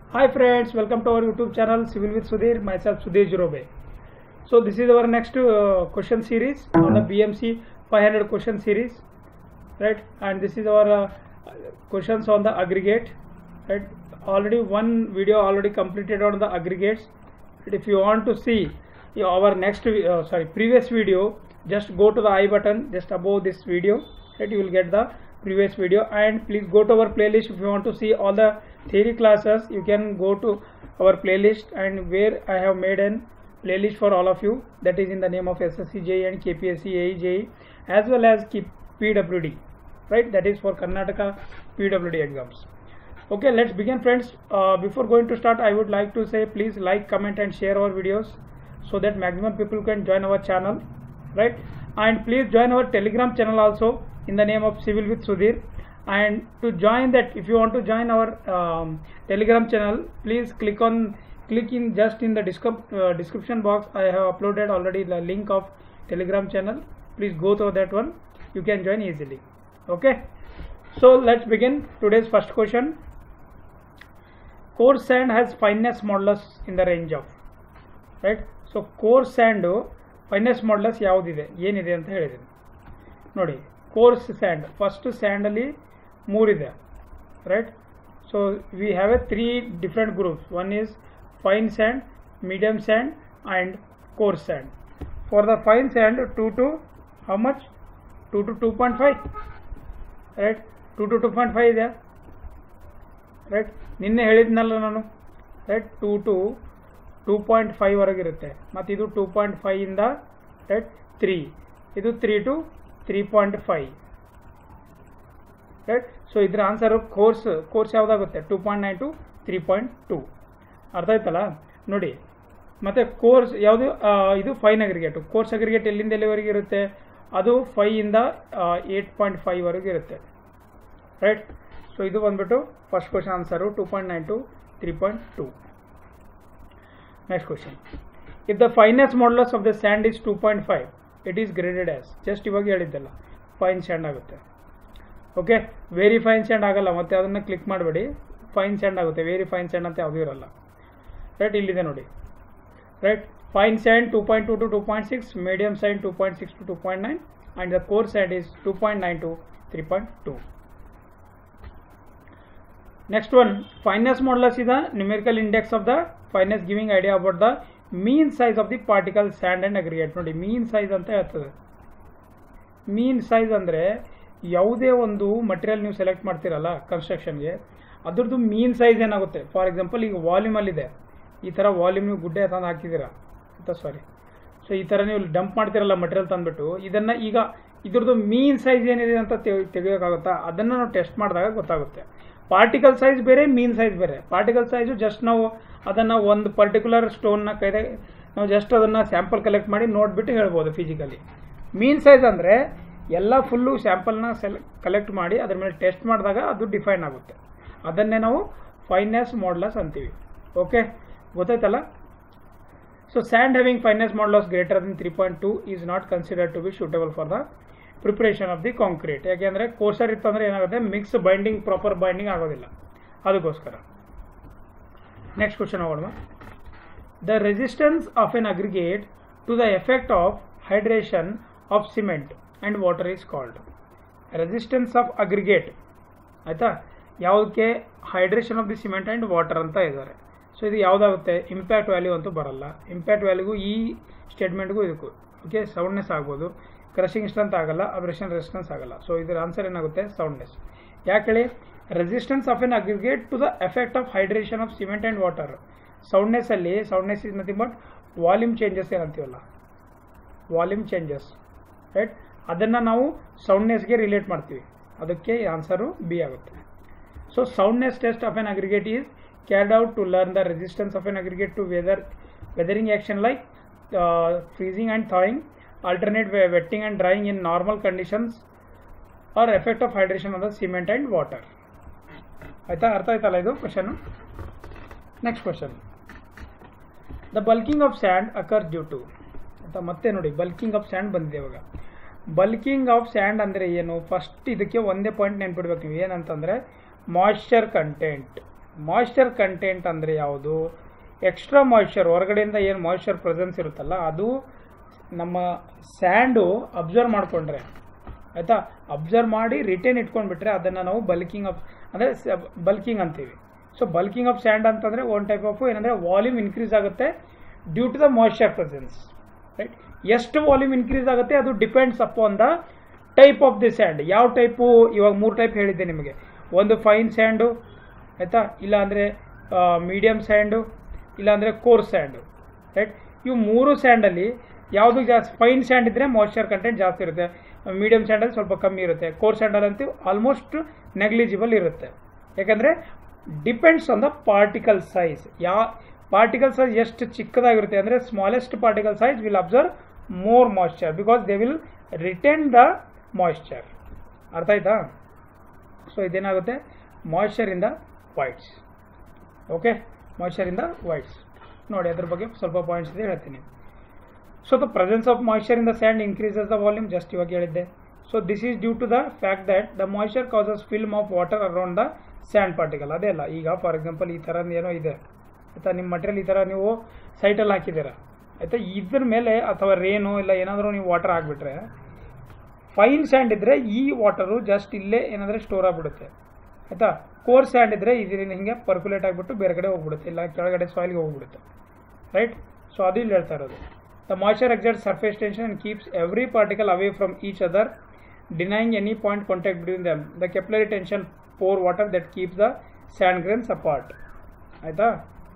Hi friends, welcome to our YouTube channel Civil with Sudhir, myself Sudhir Jirobe. So this is our next uh, question series on the BMC 500 question series, right? And this is our uh, questions on the aggregate, right? Already one video already completed on the aggregates. But if you want to see uh, our next, vi- uh, sorry, previous video, just go to the I button just above this video, right? You will get the previous video and please go to our playlist if you want to see all the theory classes you can go to our playlist and where I have made an playlist for all of you that is in the name of SSC JE and KPSC AE JE as well as K- PWD right that is for Karnataka PWD exams okay let's begin friends uh, before going to start I would like to say please like comment and share our videos so that maximum people can join our channel right and please join our telegram channel also in the name of civil with sudhir and to join that if you want to join our um, telegram channel please click on click in just in the descrip- uh, description box i have uploaded already the link of telegram channel please go to that one you can join easily okay so let's begin today's first question coarse sand has fineness modulus in the range of right so coarse sand fineness modulus ಯಾವುದಿದೆ ಏನಿದೆ ಅಂತ ಹೇಳಿದ್ದೀನಿ ನೋಡಿ coarse sand first ಸ್ಯಾಂಡಲ್ಲಿ ಮೂರಿದೆ right so we have a three different groups one is fine sand medium sand and coarse sand for the fine sand two to how much two to two point five right two to two point five ಇದೆ right ನಿನ್ನೆ ಹೇಳಿದ್ನಲ್ಲ ನಾನು right two to two point five ವರೆಗಿರುತ್ತೆ ಮತ್ತು ಇದು two point ಫೈವಿಂದ right three ಇದು three to three point five right so ಇದ್ರ ಆನ್ಸರು ಕೋರ್ಸ್ ಕೋರ್ಸ್ ಯಾವುದಾಗುತ್ತೆ two point nine to three point two ಅರ್ಥ ಆಯ್ತಲ್ಲ ನೋಡಿ ಮತ್ತು ಕೋರ್ಸ್ ಯಾವುದು ಆ, ಇದು ಫೈನ್ ಅಗ್ರಿಗೇಟು ಕೋರ್ಸ್ ಅಗ್ರಿಗೇಟ್ ಎಲ್ಲಿಂದ ಎಲ್ಲಿವರೆಗೆ ಇರುತ್ತೆ ಅದು ಫೈಯಿಂದ ಏಟ್ ಪಾಯಿಂಟ್ ಫೈವ್ ವರೆಗೆ ಇರುತ್ತೆ ರೈಟ್ ಸೊ ಇದು ಬಂದ್ಬಿಟ್ಟು first question answer two point nine to three point two next question if the fineness modulus of the sand is two point five it is graded as just ಇವಾಗ ಹೇಳಿದ್ದಲ್ಲ fine sand ಆಗುತ್ತೆ okay very fine sand ಆಗಲ್ಲ ಮತ್ತೆ ಅದನ್ನು click ಮಾಡಬೇಡಿ fine sand ಆಗುತ್ತೆ very fine sand ಅಂತ ಯಾವುದೂ ಇರಲ್ಲ ರೈಟ್ ಇಲ್ಲಿದೆ ನೋಡಿ right fine sand two point two to two point six medium and two point six to two point nine and the coarse sand is two point nine to three point two Next one, fineness modulus is the numerical index of the fineness giving idea about the mean size of the particle sand and aggregate. ನೋಡಿ ಮೀನ್ size ಅಂತ ಹೇಳ್ತದೆ ಮೀನ್ size ಅಂದರೆ ಯಾವುದೇ ಒಂದು material ನೀವು select ಮಾಡ್ತೀರಲ್ಲ ಕನ್ಸ್ಟ್ರಕ್ಷನ್ಗೆ ಅದ್ರದ್ದು ಮೀನ್ ಸೈಜ್ ಏನಾಗುತ್ತೆ ಫಾರ್ ಎಕ್ಸಾಂಪಲ್ ಈಗ ವಾಲ್ಯೂಮಲ್ಲಿದೆ ಈ ಥರ ವಾಲ್ಯೂಮ್ ನೀವು ಗುಡ್ಡೆ ತಂದು ಹಾಕಿದ್ದೀರಾ ಅಂತ ಸಾರಿ ಸೊ ಈ ಥರ ನೀವು ಡಂಪ್ ಮಾಡ್ತಿರಲ್ಲ ಮಟೀರಿಯಲ್ ತಂದ್ಬಿಟ್ಟು ಇದನ್ನು ಈಗ ಇದ್ರದ್ದು ಮೀನ್ ಸೈಜ್ ಏನಿದೆ ಅಂತ ತೆಗ್- ತೆಗಿಯೋಕ್ಕಾಗುತ್ತಾ ಅದನ್ನು ನಾವು ಟೆಸ್ಟ್ ಮಾಡಿದಾಗ ಗೊತ್ತಾಗುತ್ತೆ ಪಾರ್ಟಿಕಲ್ ಸೈಜ್ ಬೇರೆ ಮೀನ್ ಸೈಜ್ ಬೇರೆ ಪಾರ್ಟಿಕಲ್ ಸೈಜು ಜಸ್ಟ್ ನಾವು ಅದನ್ನು ಒಂದು ಪರ್ಟಿಕ್ಯುಲರ್ ಸ್ಟೋನ್ನ ಕೈದೆ ನಾವು ಜಸ್ಟ್ ಅದನ್ನು ಸ್ಯಾಂಪಲ್ ಕಲೆಕ್ಟ್ ಮಾಡಿ ನೋಡಿಬಿಟ್ಟು ಹೇಳ್ಬೋದು ಫಿಸಿಕಲಿ ಮೀನ್ ಸೈಜ್ ಅಂದರೆ ಎಲ್ಲ ಫುಲ್ಲು ಸ್ಯಾಂಪಲ್ನ ಸೆಲೆ ಕಲೆಕ್ಟ್ ಮಾಡಿ ಅದ್ರ ಮೇಲೆ ಟೆಸ್ಟ್ ಮಾಡಿದಾಗ ಅದು ಡಿಫೈನ್ ಆಗುತ್ತೆ ಅದನ್ನೇ ನಾವು ಫೈನೆಸ್ ಮಾಡ್ಲಸ್ ಅಂತೀವಿ ಓಕೆ ಗೊತ್ತಾಯ್ತಲ್ಲ so sand having fineness modulus greater than three point two is not consider to be suitable for the preparation of the concrete ಯಾಕೆಂದರೆ ಕೋರ್ಸರ್ ಇತ್ತಂದ್ರೆ ಏನಾಗುತ್ತೆ ಮಿಕ್ಸ್ ಬೈಂಡಿಂಗ್ ಪ್ರಾಪರ್ ಬೈಂಡಿಂಗ್ ಆಗೋದಿಲ್ಲ ಅದಕ್ಕೋಸ್ಕರ ನೆಕ್ಸ್ಟ್ ಕ್ವಶನ್ ನೋಡೋಣ the resistance of an aggregate to the effect of hydration of cement and water is called resistance of aggregate ಆಯಿತಾ ಯಾವುದಕ್ಕೆ hydration of the cement and water ಅಂತ ಇದ್ದಾರೆ so ಇದು ಯಾವುದಾಗುತ್ತೆ impact value ಅಂತೂ ಬರಲ್ಲ ಇಂಪ್ಯಾಕ್ಟ್ ವ್ಯಾಲ್ಯೂಗೂ ಈ ಸ್ಟೇಟ್ಮೆಂಟ್ಗೂ ಇದಕ್ಕೂ ಓಕೆ ಸೌಂಡ್ನೆಸ್ ಆಗ್ಬೋದು ಕ್ರಶಿಂಗ್ ಸ್ಟ್ರೆಂತ್ ಆಗಲ್ಲ ಅಬ್ರೇಷನ್ ರೆಸಿಸ್ಟೆನ್ಸ್ ಆಗಲ್ಲ ಸೊ ಇದರ ಆನ್ಸರ್ ಏನಾಗುತ್ತೆ ಸೌಂಡ್ನೆಸ್ ಯಾಕೆ ಹೇಳಿ resistance of an aggregate to the effect of hydration of cement and water soundness ಅಲ್ಲಿ soundness is nothing but volume changes ಏನಂತೀವಲ್ಲ ವಾಲ್ಯೂಮ್ ಚೇಂಜಸ್ ರೈಟ್ ಅದನ್ನು ನಾವು ಸೌಂಡ್ನೆಸ್ಗೆ ರಿಲೇಟ್ ಮಾಡ್ತೀವಿ ಅದಕ್ಕೆ ಆನ್ಸರು ಬಿ ಆಗುತ್ತೆ so soundness test of an aggregate is carried out to learn the resistance of an aggregate to weather weathering action like freezing and thawing alternate we- wetting and drying in normal conditions or effect of hydration on the cement and water ಆಯ್ತಾ ಅರ್ಥ ಆಯ್ತಲ್ಲ ಇದು question next question the bulking of sand occur due to ಅಂತ ಮತ್ತೆ ನೋಡಿ bulking of and ಬಂದಿದೆ ಇವಾಗ bulking of and ಅಂದರೆ ಏನು ಫಸ್ಟ್ ಇದಕ್ಕೆ ಒಂದೇ ಪಾಯಿಂಟ್ ನೆನ್ಪಿಡ್ಬೇಕು ನೀವು ಏನಂತಂದರೆ ಮಾಯ್ಶ್ಚರ್ ಕಂಟೆಂಟ್ ಮಾಯ್ಶ್ಚರ್ ಕಂಟೆಂಟ್ ಅಂದರೆ ಯಾವುದು ಎಕ್ಸ್ಟ್ರಾ ಮಾಯ್ಶ್ಚರ್ ಹೊರಗಡೆಯಿಂದ ಏನು ಮಾಯ್ಶ್ಚರ್ ಪ್ರೆಸೆನ್ಸ್ ಇರುತ್ತಲ್ಲ ಅದು ನಮ್ಮ ಸ್ಯಾಂಡು ಅಬ್ಸರ್ವ್ ಮಾಡಿಕೊಂಡ್ರೆ ಆಯಿತಾ ಅಬ್ಸರ್ವ್ ಮಾಡಿ ರಿಟೇನ್ ಇಟ್ಕೊಂಡ್ಬಿಟ್ರೆ ಅದನ್ನು ನಾವು ಬಲ್ಕಿಂಗ್ ಆಫ್ ಅಂದರೆ ಬಲ್ಕಿಂಗ್ ಅಂತೀವಿ ಸೊ ಬಲ್ಕಿಂಗ್ ಆಫ್ ಸ್ಯಾಂಡ್ ಅಂತಂದರೆ ಒನ್ ಟೈಪ್ ಆಫ್ ಏನಂದರೆ ವಾಲ್ಯೂಮ್ ಇನ್ಕ್ರೀಸ್ ಆಗುತ್ತೆ due to the moisture presence right ಎಷ್ಟು ವಾಲ್ಯೂಮ್ ಇನ್ಕ್ರೀಸ್ ಆಗುತ್ತೆ ಅದು depends upon the type of the sand ಯಾವ ಟೈಪು ಇವಾಗ ಮೂರು ಟೈಪ್ ಹೇಳಿದ್ದೆ ನಿಮಗೆ ಒಂದು ಫೈನ್ ಸ್ಯಾಂಡು ಆಯಿತಾ ಇಲ್ಲ ಅಂದರೆ ಮೀಡಿಯಮ್ ಸ್ಯಾಂಡು ಇಲ್ಲ ಅಂದರೆ ಕೋರ್ ಸ್ಯಾಂಡು ರೈಟ್ ಇವು ಮೂರು ಸ್ಯಾಂಡಲ್ಲಿ ಯಾವುದು ಜಾಸ್ತಿ ಫೈನ್ ಸ್ಯಾಂಡ್ ಇದ್ದರೆ ಮಾಯ್ಶ್ಚರ್ ಕಂಟೆಂಟ್ ಜಾಸ್ತಿ ಇರುತ್ತೆ ಮೀಡಿಯಮ್ ಸ್ಯಾಂಡಲ್ಲಿ ಸ್ವಲ್ಪ ಕಮ್ಮಿ ಇರುತ್ತೆ ಕೋರ್ ಸ್ಯಾಂಡಲ್ಲಂತೂ ಆಲ್ಮೋಸ್ಟ್ ನೆಗ್ಲಿಜಿಬಲ್ ಇರುತ್ತೆ ಯಾಕಂದರೆ depends on the particle size ಯಾ ಪಾರ್ಟಿಕಲ್ ಸೈಜ್ ಎಷ್ಟು ಚಿಕ್ಕದಾಗಿರುತ್ತೆ ಅಂದರೆ smallest particle size will observe more moisture because they will retain the moisture ಅರ್ಥ ಆಯ್ತಾ ಸೊ ಇದೇನಾಗುತ್ತೆ ಮಾಯ್ಶ್ಚರಿಂದ ವೈಟ್ಸ್ ಓಕೆ ಮಾಯ್ಶ್ಚರಿಂದ ವೈಟ್ಸ್ ನೋಡಿ ಅದ್ರ ಬಗ್ಗೆ ಸ್ವಲ್ಪ ಪಾಯಿಂಟ್ಸ್ ಇದೆ ಹೇಳ್ತೀನಿ so the presence of moisture in the sand increases the volume just ಇವಾಗ ಹೇಳಿದ್ದೆ so this is due to the fact that the moisture causes film of water around the sand particle ಅದೇ ಅಲ್ಲ ಈಗ for example ಈ ಥರ ಏನೋ ಇದೆ ಆಯಿತಾ ನಿಮ್ಮ ಮಟೀರಿಯಲ್ ಈ ಥರ ನೀವು ಸೈಟಲ್ಲಿ ಹಾಕಿದ್ದೀರಾ ಆಯಿತಾ ಇದ್ರ ಮೇಲೆ ಅಥವಾ ರೇನು ಇಲ್ಲ ಏನಾದರೂ ನೀವು ವಾಟರ್ ಹಾಕ್ಬಿಟ್ರೆ ಫೈನ್ ಸ್ಯಾಂಡ್ ಇದ್ದರೆ ಈ ವಾಟರು ಜಸ್ಟ್ ಇಲ್ಲೇ ಏನಂದರೆ ಸ್ಟೋರ್ ಆಗಿಬಿಡುತ್ತೆ ಆಯಿತಾ ಕೋರ್ ಸ್ಯಾಂಡ್ ಇದ್ದರೆ ಇದರಿಂದ ಹಿಂಗೆ ಪರ್ಕ್ಯುಲೇಟ್ ಆಗಿಬಿಟ್ಟು ಬೇರೆ ಕಡೆ ಹೋಗ್ಬಿಡುತ್ತೆ ಇಲ್ಲ ಕೆಳಗಡೆ ಸಾಯಿಲ್ಗೆ ಹೋಗ್ಬಿಡುತ್ತೆ ರೈಟ್ ಸೊ ಅದು ಇಲ್ಲಿ ಹೇಳ್ತಾ ಇರೋದು the moisture exert surface tension and keeps every particle away from each other denying any point contact between them the capillary tension pore water that keeps the sand grains apart ಆಯಿತಾ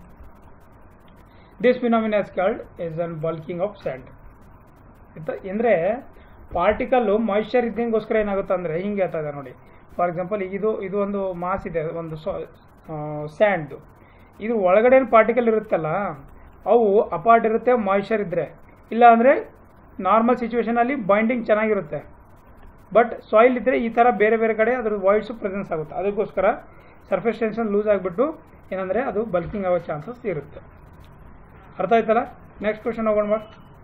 this phenomena is called is an bulking of sand ಆಯ್ತಾ ಅಂದರೆ particle moisture ಇದ್ದಂಗೋಸ್ಕರ ಏನಾಗುತ್ತೆ ಅಂದರೆ ಹಿಂಗೆ ಹೇಳ್ತಾ ಇದೆ ನೋಡಿ for example ಇದು ಇದು ಒಂದು ಮಾಸ್ ಇದೆ ಒಂದು ಸ್ಯಾಂಡ್ದು ಇದು ಒಳಗಡೆ ಪಾರ್ಟಿಕಲ್ ಇರುತ್ತಲ್ಲ ಅವು ಅಪಾರ್ಟ್ ಇರುತ್ತೆ ಮಾಯ್ಶ್ಚರ್ ಇದ್ದರೆ ಇಲ್ಲ ಅಂದರೆ ನಾರ್ಮಲ್ ಸಿಚುವೇಶನಲ್ಲಿ ಬೈಂಡಿಂಗ್ ಚೆನ್ನಾಗಿರುತ್ತೆ ಬಟ್ ಸಾಯಿಲ್ ಇದ್ದರೆ ಈ ಥರ ಬೇರೆ ಬೇರೆ ಕಡೆ ಅದ್ರ ವಾಯ್ಸು ಪ್ರೆಸೆನ್ಸ್ ಆಗುತ್ತೆ ಅದಕ್ಕೋಸ್ಕರ ಸರ್ಫೇಸ್ ಟೆನ್ಷನ್ ಲೂಸ್ ಆಗಿಬಿಟ್ಟು ಏನಂದರೆ ಅದು ಬಲ್ಕಿಂಗ್ ಆಗೋ ಚಾನ್ಸಸ್ ಇರುತ್ತೆ ಅರ್ಥ ಆಯ್ತಲ್ಲ ನೆಕ್ಸ್ಟ್ ಕ್ವಶನ್ ಹೋಗೋಣ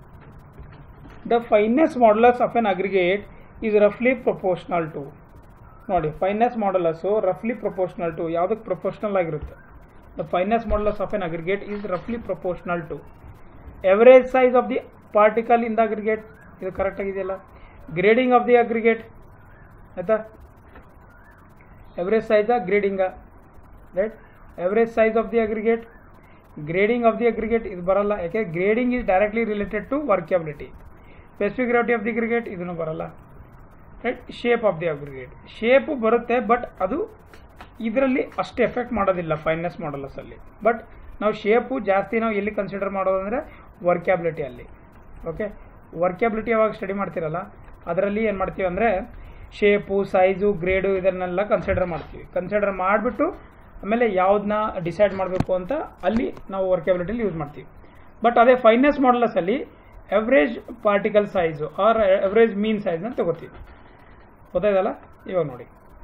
the fineness modulus of an aggregate is ರಫ್ಲಿ ಪ್ರಪೋರ್ಷನಲ್ ಟು ನೋಡಿ ಫೈನೆಸ್ ಮಾಡಲಸ್ಸು ರಫ್ಲಿ ಪ್ರಪೋರ್ಷನಲ್ ಟು ಯಾವುದಕ್ಕೆ ಪ್ರಪೋರ್ಷನಲ್ ಆಗಿರುತ್ತೆ the fineness modulus of an aggregate is ರಫ್ಲಿ proportional to average size of the particle in the aggregate ಇದು correct ಆಗಿದೆಯಲ್ಲ grading of the aggregate ಆಯ್ತಾ average ಸೈಜಾ ಗ್ರೇಡಿಂಗಾ right average size of the aggregate grading of the aggregate ಇದು ಬರಲ್ಲ ಯಾಕೆ grading is directly related to workability specific gravity of the aggregate ಇದನ್ನು ಬರಲ್ಲ right shape of the aggregate shape ಬರುತ್ತೆ but ಅದು ಇದರಲ್ಲಿ ಅಷ್ಟು ಎಫೆಕ್ಟ್ ಮಾಡೋದಿಲ್ಲ ಫೈನೆಸ್ ಮಾಡಲಸಲ್ಲಿ ಬಟ್ ನಾವು ಶೇಪು ಜಾಸ್ತಿ ನಾವು ಎಲ್ಲಿ ಕನ್ಸಿಡರ್ ಮಾಡೋದಂದರೆ ವರ್ಕ್ಯಾಬಿಲಿಟಿಯಲ್ಲಿ ಓಕೆ ವರ್ಕ್ಯಾಬಿಲಿಟಿ ಯಾವಾಗ ಸ್ಟಡಿ ಮಾಡ್ತೀರಲ್ಲ ಅದರಲ್ಲಿ ಏನು ಮಾಡ್ತೀವಿ ಅಂದರೆ ಶೇಪು ಸೈಜು ಗ್ರೇಡು ಇದನ್ನೆಲ್ಲ ಕನ್ಸಿಡರ್ ಮಾಡ್ತೀವಿ ಕನ್ಸಿಡರ್ ಮಾಡಿಬಿಟ್ಟು ಆಮೇಲೆ ಯಾವುದನ್ನ ಡಿಸೈಡ್ ಮಾಡಬೇಕು ಅಂತ ಅಲ್ಲಿ ನಾವು ವರ್ಕ್ಯಾಬಿಲಿಟಿಲಿ ಯೂಸ್ ಮಾಡ್ತೀವಿ ಬಟ್ ಅದೇ ಫೈನೆಸ್ ಮಾಡಲಸಲ್ಲಿ average particle size or average mean ಸೈಜ್ನ ತಗೋತೀವಿ ಗೊತ್ತಾಯ್ತಲ್ಲ ಇವಾಗ ನೋಡಿ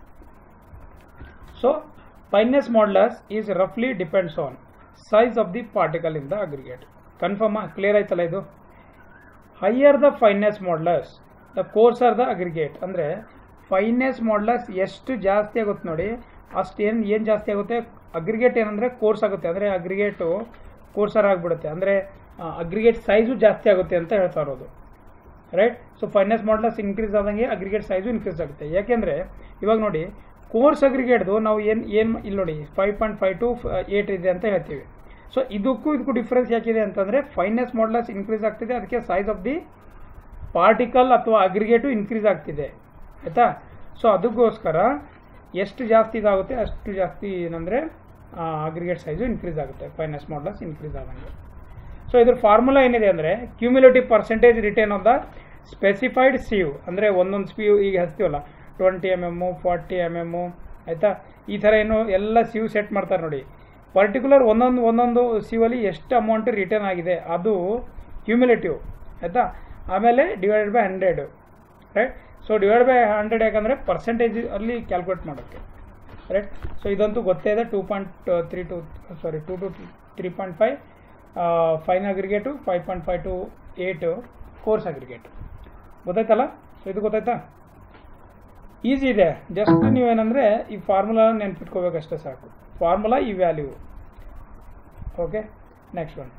ಸೊ ಫೈನೆಸ್ ಮಾಡಲಸ್ ಈಸ್ ರಫ್ಲಿ depends on size of the particle in the aggregate ಕನ್ಫರ್ಮಾ ಕ್ಲಿಯರ್ ಆಯ್ತಲ್ಲ ಇದು higher the fineness modulus the coarser the aggregate ಅಂದರೆ ಫೈನೆಸ್ ಮಾಡಲಸ್ ಎಷ್ಟು ಜಾಸ್ತಿ ಆಗುತ್ತೆ ನೋಡಿ ಅಷ್ಟು ಏನು ಏನು ಜಾಸ್ತಿ ಆಗುತ್ತೆ ಅಗ್ರಿಗೇಟ್ ಏನಂದರೆ ಕೋರ್ಸ್ ಆಗುತ್ತೆ ಅಂದರೆ ಅಗ್ರಿಗೇಟು ಕೋರ್ಸರ್ ಆಗಿಬಿಡುತ್ತೆ ಅಂದರೆ ಅಗ್ರಿಗೇಟ್ ಸೈಜು ಜಾಸ್ತಿ ಆಗುತ್ತೆ ಅಂತ ಹೇಳ್ತಾ ಇರೋದು right so fineness modulus increase ಆದಂಗೆ ಅಗ್ರಿಗೇಟ್ ಸೈಜು ಇನ್ಕ್ರೀಸ್ ಆಗುತ್ತೆ ಯಾಕೆಂದರೆ ಇವಾಗ ನೋಡಿ ಕೋರ್ಸ್ ಅಗ್ರಿಗೇಟ್ದು ನಾವು ಏನು ಏನು ಇಲ್ಲಿ ನೋಡಿ five point five to eight ಇದೆ ಅಂತ ಹೇಳ್ತೀವಿ ಸೊ ಇದಕ್ಕೂ ಇದಕ್ಕೂ ಡಿಫ್ರೆನ್ಸ್ ಯಾಕಿದೆ ಅಂತಂದರೆ ಫೈನಾನ್ಸ್ ಮಾಡಲಸ್ ಇನ್ಕ್ರೀಸ್ ಆಗ್ತಿದೆ ಅದಕ್ಕೆ ಸೈಜ್ ಆಫ್ ದಿ ಪಾರ್ಟಿಕಲ್ ಅಥವಾ ಅಗ್ರಿಗೇಟು ಇನ್ಕ್ರೀಸ್ ಆಗ್ತಿದೆ ಆಯಿತಾ ಸೊ ಅದಕ್ಕೋಸ್ಕರ ಎಷ್ಟು ಜಾಸ್ತಿ ಇದಾಗುತ್ತೆ ಅಷ್ಟು ಜಾಸ್ತಿ ಏನಂದರೆ ಅಗ್ರಿಗೇಟ್ ಸೈಜು ಇನ್ಕ್ರೀಸ್ ಆಗುತ್ತೆ ಫೈನಾನ್ಸ್ ಮಾಡಲಸ್ ಇನ್ಕ್ರೀಸ್ ಆದಂಗೆ ಸೊ ಇದ್ರ ಫಾರ್ಮುಲಾ ಏನಿದೆ ಅಂದರೆ cumulative percentage retain of the specified sieve ಅಂದರೆ ಒಂದೊಂದು ಸ್ಪೀವ್ ಈಗ ಹಚ್ತೀವಲ್ಲ twenty M M forty M M ಆಯಿತಾ ಈ ಥರ ಏನು ಎಲ್ಲ ಸೀವ್ ಸೆಟ್ ಮಾಡ್ತಾರೆ ನೋಡಿ ಪರ್ಟಿಕ್ಯುಲರ್ ಒಂದೊಂದು ಒಂದೊಂದು ಸೀವಲ್ಲಿ ಎಷ್ಟು ಅಮೌಂಟ್ ರಿಟರ್ನ್ ಆಗಿದೆ ಅದು ಕ್ಯೂಮ್ಯುಲೇಟಿವ್ ಆಯಿತಾ ಆಮೇಲೆ divided by hundred right so divide by hundred ಯಾಕಂದರೆ ಪರ್ಸೆಂಟೇಜ್ ಅಲ್ಲಿ ಕ್ಯಾಲ್ಕುಲೇಟ್ ಮಾಡೋಕ್ಕೆ ರೈಟ್ ಸೊ ಇದಂತೂ ಗೊತ್ತೇ ಇದೆ two point three to sorry two to three point five fine aggregate five point five to eight coarse aggregate ಗೊತ್ತಾಯ್ತಲ್ಲ ಸೊ ಇದು ಗೊತ್ತಾಯ್ತಾ ಈಸಿ ಇದೆ ಜಸ್ಟ್ ನೀವೇನಂದರೆ ಈ ಫಾರ್ಮುಲಾ ನೆನ್ಪಿಟ್ಕೋಬೇಕಷ್ಟೇ ಸಾಕು ಫಾರ್ಮುಲಾ ಈ value okay next one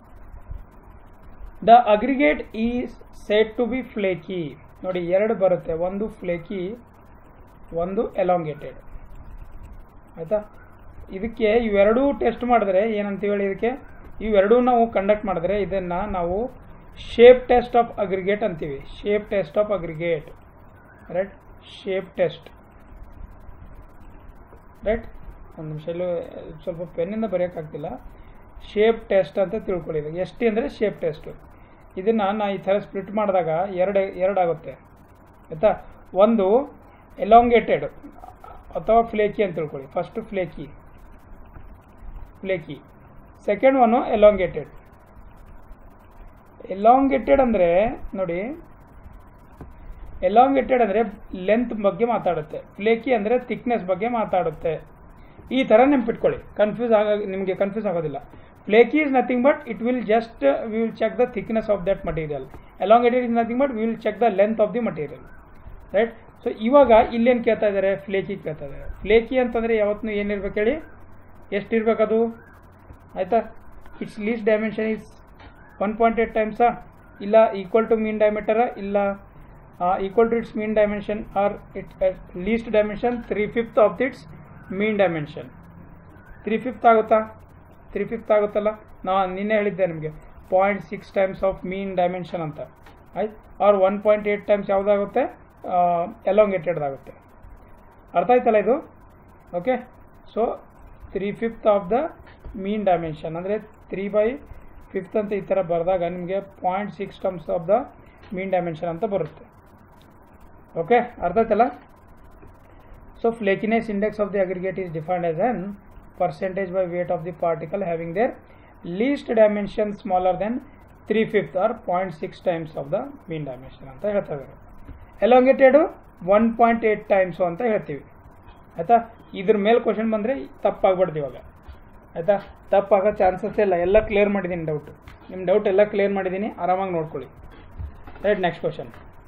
the aggregate is set to be flaky ನೋಡಿ ಎರಡು ಬರುತ್ತೆ ಒಂದು ಫ್ಲೇಕಿ ಒಂದು ಎಲಾಂಗೇಟೆಡ್ ಆಯಿತಾ ಇದಕ್ಕೆ ಇವೆರಡೂ ಟೆಸ್ಟ್ ಮಾಡಿದ್ರೆ ಏನಂತ ಹೇಳಿ ಇದಕ್ಕೆ ಇವೆರಡೂ ನಾವು ಕಂಡಕ್ಟ್ ಮಾಡಿದ್ರೆ ಇದನ್ನು ನಾವು ಶೇಪ್ ಟೆಸ್ಟ್ ಆಫ್ ಅಗ್ರಿಗೇಟ್ ಅಂತೀವಿ shape test of aggregate right shape test right ಒಂದು ನಿಮಿಷ ಇಲ್ಲೂ ಸ್ವಲ್ಪ ಪೆನ್ನಿಂದ ಬರೆಯೋಕ್ಕಾಗ್ತಿಲ್ಲ ಶೇಪ್ ಟೆಸ್ಟ್ ಅಂತ ತಿಳ್ಕೊಳ್ಳಿ ಇದು ಎಸ್ ಟಿ ಅಂದರೆ ಶೇಪ್ ಟೆಸ್ಟು ಇದನ್ನು ನಾ ಈ ಥರ ಸ್ಪ್ಲಿಟ್ ಮಾಡಿದಾಗ ಎರಡು ಎರಡಾಗುತ್ತೆ ಆಯಿತಾ ಒಂದು ಎಲಾಂಗೇಟೆಡ್ ಅಥವಾ ಫ್ಲೇಕಿ ಅಂತ ತಿಳ್ಕೊಳ್ಳಿ first flaky flaky second one elongated elongated ಅಂದರೆ ನೋಡಿ ಎಲಾಂಗೇಟೆಡ್ ಅಂದರೆ ಲೆಂತ್ ಬಗ್ಗೆ ಮಾತಾಡುತ್ತೆ ಫ್ಲೇಕಿ ಅಂದರೆ ಥಿಕ್ನೆಸ್ ಬಗ್ಗೆ ಮಾತಾಡುತ್ತೆ ಈ ಥರ ನೆನ್ಪಿಟ್ಕೊಳ್ಳಿ ಕನ್ಫ್ಯೂಸ್ ಆಗ ನಿಮಗೆ ಕನ್ಫ್ಯೂಸ್ ಆಗೋದಿಲ್ಲ flaky is nothing but it will just we will check the thickness of that material elongated is nothing but we will check the length of the material right so ಇವಾಗ ಇಲ್ಲೇನು ಕೇಳ್ತಾ ಇದ್ದಾರೆ flaky ಕೇಳ್ತಾ ಇದ್ದಾರೆ flaky ಅಂತಂದರೆ ಯಾವತ್ತೂ ಏನಿರ್ಬೇಕು ಹೇಳಿ ಎಷ್ಟು ಇರಬೇಕದು ಆಯಿತಾ its least dimension is one point eight ಟೈಮ್ಸಾ ಇಲ್ಲ ಈಕ್ವಲ್ ಟು ಮೀನ್ ಡೈಮೆಟರಾ ಇಲ್ಲ equal to its mean dimension or it least dimension three fifth of its mean dimension three fifth ಆಗುತ್ತಾ ತ್ರೀ ಫಿಫ್ತ್ ಆಗುತ್ತಲ್ಲ ನಾ ನಿನ್ನೆ ಹೇಳಿದ್ದೆ ನಿಮಗೆ point six times of mean dimension ಅಂತ ಆಯ್ತು or one point eight times ಯಾವುದಾಗುತ್ತೆ ಎಲಾಂಗೇಟೆಡ್ದಾಗುತ್ತೆ ಅರ್ಥ ಆಯ್ತಲ್ಲ ಇದು okay so three fifth of the mean dimension ಅಂದರೆ ತ್ರೀ ಬೈ ಫಿಫ್ತ್ ಅಂತ ಈ ಥರ ಬರೆದಾಗ ನಿಮಗೆ point six terms of the mean dimension ಅಂತ ಬರುತ್ತೆ ಓಕೆ ಅರ್ಥ ಆಯ್ತಲ್ಲ so flakiness index of the aggregate is defined as an percentage by weight of the particle having their least dimension smaller than 3 fifth or 0.6 times of the mean dimension ಅಂತ ಹೇಳ್ತಾ ಇದ್ದಾರೆ elongated one point eight times ಅಂತ ಹೇಳ್ತೀವಿ ಆಯಿತಾ ಇದ್ರ ಮೇಲೆ question ಬಂದರೆ ತಪ್ಪಾಗ್ಬಾರ್ದು ಇವಾಗ ಆಯಿತಾ ತಪ್ಪಾಗೋ ಚಾನ್ಸಸ್ ಇಲ್ಲ ಎಲ್ಲ ಕ್ಲಿಯರ್ ಮಾಡಿದ್ದೀನಿ ಡೌಟ್ ನಿಮ್ಮ ಡೌಟ್ ಎಲ್ಲ ಕ್ಲಿಯರ್ ಮಾಡಿದ್ದೀನಿ ಆರಾಮಾಗಿ ನೋಡ್ಕೊಳ್ಳಿ right next question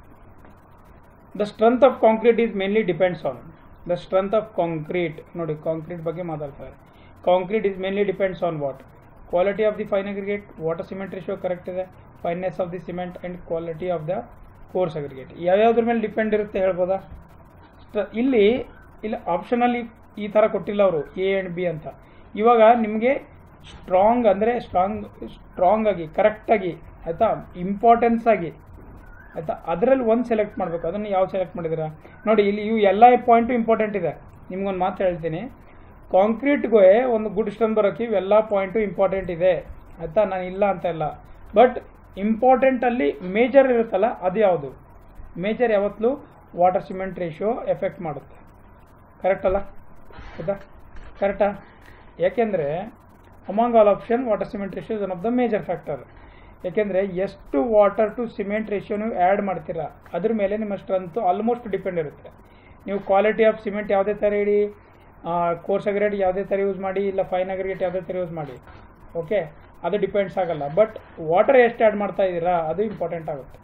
the strength of concrete is mainly depends on the strength of concrete ನೋಡಿ ಕಾಂಕ್ರೀಟ್ ಬಗ್ಗೆ ಮಾತಾಡ್ತಾರೆ concrete is mainly depends on what quality of the fine aggregate water cement ratio correct ಇದೆ fineness of the cement and quality of the coarse aggregate ಯಾವ್ಯಾವ್ದ್ರ ಮೇಲೆ depend ಇರುತ್ತೆ ಹೇಳ್ಬೋದಾ ಸ್ಟ- ಇಲ್ಲಿ ಇಲ್ಲಿ ಆಪ್ಷನಲ್ಲಿ ಈ ಥರ ಕೊಟ್ಟಿಲ್ಲ ಅವರು ಎ ಆ್ಯಂಡ್ ಬಿ ಅಂತ ಇವಾಗ ನಿಮಗೆ ಸ್ಟ್ರಾಂಗ್ ಅಂದರೆ ಸ್ಟ್ರಾಂಗ್ ಸ್ಟ್ರಾಂಗ್ ಆಗಿ ಕರೆಕ್ಟಾಗಿ ಆಯಿತಾ ಇಂಪಾರ್ಟೆನ್ಸ್ ಆಗಿ ಆಯಿತಾ ಅದರಲ್ಲಿ ಒಂದು ಸೆಲೆಕ್ಟ್ ಮಾಡಬೇಕು ಅದನ್ನು ಯಾವ ಸೆಲೆಕ್ಟ್ ಮಾಡಿದ್ದೀರಾ ನೋಡಿ ಇಲ್ಲಿ ಇವು ಎಲ್ಲ ಪಾಯಿಂಟು ಇಂಪಾರ್ಟೆಂಟ್ ಇದೆ ನಿಮ್ಗೊಂದು ಮಾತು ಹೇಳ್ತೀನಿ ಕಾಂಕ್ರೀಟ್ಗೆ ಒಂದು ಗುಡ್ ಸ್ಟನ್ ಬರೋಕ್ಕೆ ಇವೆಲ್ಲ ಪಾಯಿಂಟು ಇಂಪಾರ್ಟೆಂಟ್ ಇದೆ ಆಯಿತಾ ನಾನು ಇಲ್ಲ ಅಂತ ಇಲ್ಲ ಬಟ್ ಇಂಪಾರ್ಟೆಂಟಲ್ಲಿ ಮೇಜರ್ ಇರುತ್ತಲ್ಲ ಅದು ಯಾವುದು ಮೇಜರ್ ಯಾವತ್ತೂ ವಾಟರ್ ಸಿಮೆಂಟ್ ರೇಷಿಯೋ ಎಫೆಕ್ಟ್ ಮಾಡುತ್ತೆ ಕರೆಕ್ಟ್ ಅಲ್ಲ ಆಯಿತಾ ಕರೆಕ್ಟಾ ಯಾಕೆಂದರೆ among all option water cement ratio is one of the major factor ಯಾಕೆಂದರೆ ಎಷ್ಟು ವಾಟರ್ ಟು ಸಿಮೆಂಟ್ ರೇಷಿಯೋ ನೀವು ಆ್ಯಡ್ ಮಾಡ್ತೀರಾ ಅದ್ರ ಮೇಲೆ ನಿಮ್ಮ ಸ್ಟ್ರೆಂತು ಆಲ್ಮೋಸ್ಟ್ ಡಿಪೆಂಡ್ ಇರುತ್ತೆ ನೀವು ಕ್ವಾಲಿಟಿ ಆಫ್ ಸಿಮೆಂಟ್ ಯಾವುದೇ ಥರ ಇಡಿ ಕೋರ್ಸ್ ಅಗ್ರೇಟ್ ಯಾವುದೇ ಥರ ಯೂಸ್ ಮಾಡಿ ಇಲ್ಲ ಫೈನ್ ಅಗ್ರೇಟ್ ಯಾವುದೇ ಥರ ಯೂಸ್ ಮಾಡಿ ಓಕೆ ಅದು ಡಿಪೆಂಡ್ಸ್ ಆಗಲ್ಲ ಬಟ್ ವಾಟರ್ ಎಷ್ಟು ಆ್ಯಡ್ ಮಾಡ್ತಾ ಇದ್ದೀರಾ ಅದು ಇಂಪಾರ್ಟೆಂಟ್ ಆಗುತ್ತೆ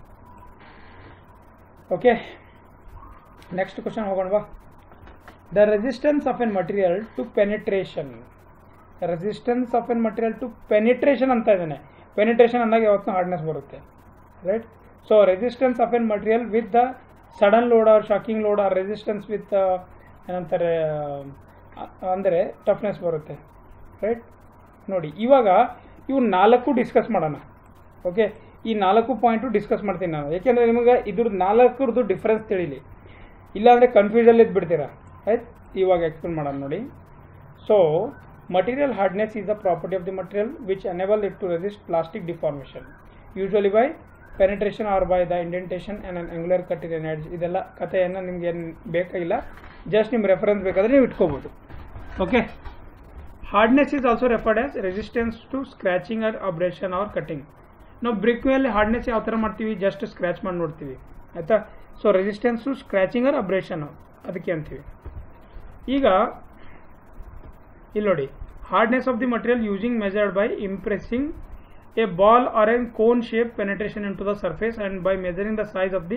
ಓಕೆ ನೆಕ್ಸ್ಟ್ ಕ್ವಶನ್ ಹೋಗೋಣವಾ the resistance of an material to penetration resistance of an material to penetration ಅಂತ ಇದ್ದಾನೆ ಪೆನಿಟ್ರೇಷನ್ ಅಂದಾಗ ಯಾವತ್ತೂ ಹಾರ್ಡ್ನೆಸ್ ಬರುತ್ತೆ right so resistance of an material with the sudden load or shocking load or resistance with ಏನಂತಾರೆ ಅಂದರೆ toughness ಬರುತ್ತೆ right ನೋಡಿ ಇವಾಗ ಇವು ನಾಲ್ಕು ಡಿಸ್ಕಸ್ ಮಾಡೋಣ ಓಕೆ ಈ ನಾಲ್ಕು ಪಾಯಿಂಟು ಡಿಸ್ಕಸ್ ಮಾಡ್ತೀನಿ ನಾನು ಯಾಕೆಂದರೆ ನಿಮಗೆ ಇದ್ರದ್ದು ನಾಲ್ಕರದ್ದು ಡಿಫ್ರೆನ್ಸ್ ತಿಳಿಲಿ ಇಲ್ಲಾಂದರೆ ಕನ್ಫ್ಯೂಸಲ್ಲಿ ಬಿಡ್ತೀರಾ ಆಯ್ತು ಇವಾಗ ಎಕ್ಸ್ಪ್ಲೇನ್ ಮಾಡೋಣ ನೋಡಿ so material hardness is the property of the material which enable it to resist plastic deformation usually by penetration or by the indentation and an angular cut in energy ಇದೆಲ್ಲ ಕಥೆಯನ್ನು ನಿಮ್ಗೆ ಏನು ಬೇಕಾಗಿಲ್ಲ ಜಸ್ಟ್ ನಿಮ್ಮ reference ಬೇಕಾದರೆ ನೀವು ಇಟ್ಕೋಬೋದು okay hardness is also referred as resistance to scratching or abrasion or cutting ನಾವು ಬ್ರಿಕ್ ಮೇಲೆ ಹಾರ್ಡ್ನೆಸ್ ಯಾವ ಥರ ಮಾಡ್ತೀವಿ ಜಸ್ಟ್ ಸ್ಕ್ರ್ಯಾಚ್ ಮಾಡಿ ನೋಡ್ತೀವಿ ಆಯಿತಾ so resistance to scratching or abrasion ಅದಕ್ಕೆ ಅಂತೀವಿ ಈಗ ಇಲ್ಲಿ ನೋಡಿ hardness of the material using measured by impressing a ball or an cone shape penetration in to the surface and by measuring the size of the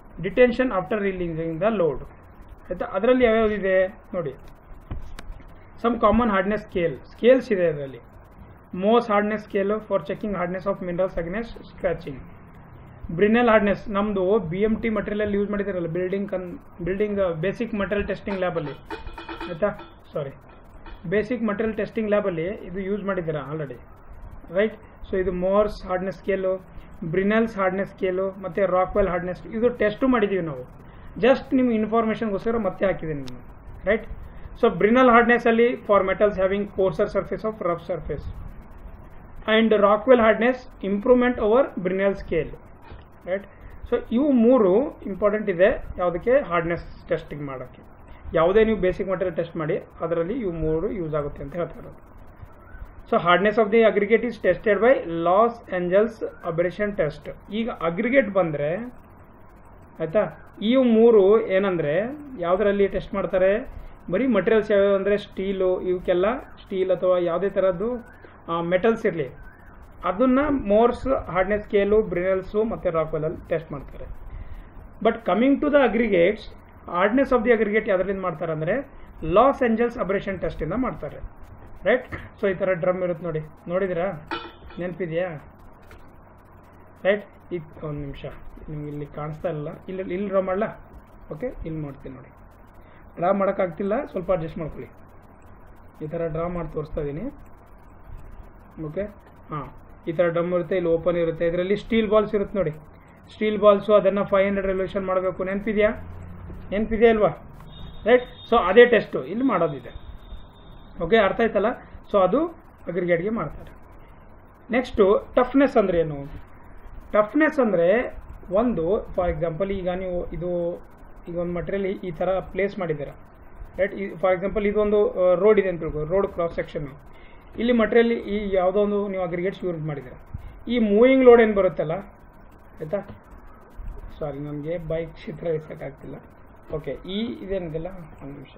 detention after releasing the load ಆಯಿತಾ ಅದರಲ್ಲಿ ಯಾವ್ಯಾವುದಿದೆ ನೋಡಿ some common hardness scale scales ಇದೆ ಇದರಲ್ಲಿ Mohs hardness scale for checking hardness of minerals against scratching Brinell hardness ನಮ್ಮದು B M T material use ಮಾಡಿದ್ದೀರಲ್ಲ building ಕನ್ building basic material testing ಲ್ಯಾಬಲ್ಲಿ ಆಯಿತಾ ಸಾರಿ ಬೇಸಿಕ್ ಮಟೀರಿಯಲ್ ಟೆಸ್ಟಿಂಗ್ ಲ್ಯಾಬಲ್ಲಿ ಇದು use ಮಾಡಿದ್ದೀರಾ ಆಲ್ರೆಡಿ ರೈಟ್ ಸೊ ಇದು Mohs hardness scale Brinell's hardness scale ಮತ್ತು ರಾಕ್ವೆಲ್ ಹಾರ್ಡ್ನೆಸ್ ಇದು ಟೆಸ್ಟು ಮಾಡಿದ್ದೀವಿ ನಾವು ಜಸ್ಟ್ ನಿಮ್ಮ ಇನ್ಫಾರ್ಮೇಷನ್ಗೋಸ್ಕರ ಮತ್ತೆ ಹಾಕಿದ್ದೀನಿ ನಾನು ರೈಟ್ ಸೊ ಬ್ರಿನಲ್ ಹಾರ್ಡ್ನೆಸ್ ಅಲ್ಲಿ for metals having coarser surface of rough surface and Rockwell hardness improvement over Brinell scale right so ಇವು ಮೂರು ಇಂಪಾರ್ಟೆಂಟ್ ಇದೆ ಯಾವುದಕ್ಕೆ ಹಾರ್ಡ್ನೆಸ್ ಟೆಸ್ಟಿಂಗ್ ಮಾಡೋಕ್ಕೆ ಯಾವುದೇ ನೀವು ಬೇಸಿಕ್ ಮಟೀರಿಯಲ್ ಟೆಸ್ಟ್ ಮಾಡಿ ಅದರಲ್ಲಿ ಇವು ಮೂರು ಯೂಸ್ ಆಗುತ್ತೆ ಅಂತ ಹೇಳ್ತಾ ಇರೋದು so hardness of the aggregate is tested by Los Angeles abrasion test ಈಗ ಅಗ್ರಿಗೇಟ್ ಬಂದರೆ ಆಯಿತಾ ಈ ಮೂರು ಏನಂದರೆ ಯಾವುದರಲ್ಲಿ ಟೆಸ್ಟ್ ಮಾಡ್ತಾರೆ ಬರೀ ಮಟೀರಿಯಲ್ಸ್ ಯಾವ್ಯಾವ ಅಂದರೆ ಸ್ಟೀಲು ಇವಕ್ಕೆಲ್ಲ ಸ್ಟೀಲ್ ಅಥವಾ ಯಾವುದೇ ಥರದ್ದು ಮೆಟಲ್ಸ್ ಇರಲಿ ಅದನ್ನು ಮೋರ್ಸ್ ಹಾರ್ಡ್ನೆಸ್ ಸ್ಕೇಲು ಬ್ರಿನಲ್ಸು ಮತ್ತು ರಾಕ್ವೆಲಲ್ಲಿ ಟೆಸ್ಟ್ ಮಾಡ್ತಾರೆ but coming to the aggregates hardness of the aggregate ಯಾವುದರಿಂದ ಮಾಡ್ತಾರೆ ಅಂದರೆ ಲಾಸ್ ಏಂಜಲ್ಸ್ ಅಬರೇಷನ್ ಟೆಸ್ಟಿಂದ ಮಾಡ್ತಾರೆ ರೈಟ್ ಸೊ ಈ ಥರ ಡ್ರಮ್ ಇರುತ್ತೆ ನೋಡಿ ನೋಡಿದಿರಾ ನೆನಪಿದೆಯಾ ರೈಟ್ ಇದು ಒಂದು ನಿಮಿಷ ನಿಮ್ಗೆ ಇಲ್ಲಿ ಕಾಣಿಸ್ತಾ ಇಲ್ಲ ಇಲ್ಲಿ ಇಲ್ಲಿ ಡ್ರಾ ಮಾಡಲ ಓಕೆ ಇಲ್ಲಿ ಮಾಡ್ತೀನಿ ನೋಡಿ ಡ್ರಾ ಮಾಡೋಕ್ಕಾಗ್ತಿಲ್ಲ ಸ್ವಲ್ಪ ಅಡ್ಜಸ್ಟ್ ಮಾಡ್ಕೊಳ್ಳಿ ಈ ಥರ ಡ್ರಾ ಮಾಡಿ ತೋರಿಸ್ತಾ ಇದ್ದೀನಿ ಓಕೆ ಹಾಂ ಈ ಥರ ಡ್ರಮ್ ಇರುತ್ತೆ ಇಲ್ಲಿ ಓಪನ್ ಇರುತ್ತೆ ಇದರಲ್ಲಿ ಸ್ಟೀಲ್ ಬಾಲ್ಸ್ ಇರುತ್ತೆ ನೋಡಿ ಸ್ಟೀಲ್ ಬಾಲ್ಸು ಅದನ್ನು ಫೈವ್ ಹಂಡ್ರೆಡ್ ರೆಲ್ಯೂಷನ್ ಮಾಡಬೇಕು ನೆನಪಿದೆಯಾ ನೆನಪಿದೆಯಾ ಅಲ್ವಾ ರೈಟ್ ಸೊ ಅದೇ ಟೆಸ್ಟು ಇಲ್ಲಿ ಮಾಡೋದಿದೆ ಓಕೆ ಅರ್ಥ ಆಯ್ತಲ್ಲ ಸೊ ಅದು ಅಗ್ರಿಗೇಟ್ಗೆ ಮಾಡ್ತಾರೆ ನೆಕ್ಸ್ಟು ಟಫ್ನೆಸ್ ಅಂದರೆ ಏನು ಟಫ್ನೆಸ್ ಅಂದರೆ ಒಂದು ಫಾರ್ ಎಕ್ಸಾಂಪಲ್ ಈಗ ನೀವು ಇದು ಈಗ ಒಂದು ಮಟೀರಿಯಲ್ ಈ ಥರ ಪ್ಲೇಸ್ ಮಾಡಿದ್ದೀರಾ ರೈಟ್ ಫಾರ್ ಎಕ್ಸಾಂಪಲ್ ಇದೊಂದು ರೋಡ್ ಇದೆ ಅಂತ ತಿಳ್ಕೊ ರೋಡ್ ಕ್ರಾಸ್ ಸೆಕ್ಷನ್ನು ಇಲ್ಲಿ ಮಟೀರಿಯಲ್ ಈ ಯಾವುದೋ ಒಂದು ನೀವು ಅಗ್ರಿಗೇಟ್ಸ್ ಯೂಸ್ ಮಾಡಿದ್ದೀರಾ ಈ ಮೂವಿಂಗ್ ಲೋಡ್ ಏನು ಬರುತ್ತಲ್ಲ ಆಯಿತಾ ಸಾರಿ ನನಗೆ ಬೈಕ್ ಚಿತ್ರ ಇಸೋಕ್ಕಾಗ್ತಿಲ್ಲ ಓಕೆ ಈ ಇದೇನಿದೆಲ್ಲ ಒಂದು ನಿಮಿಷ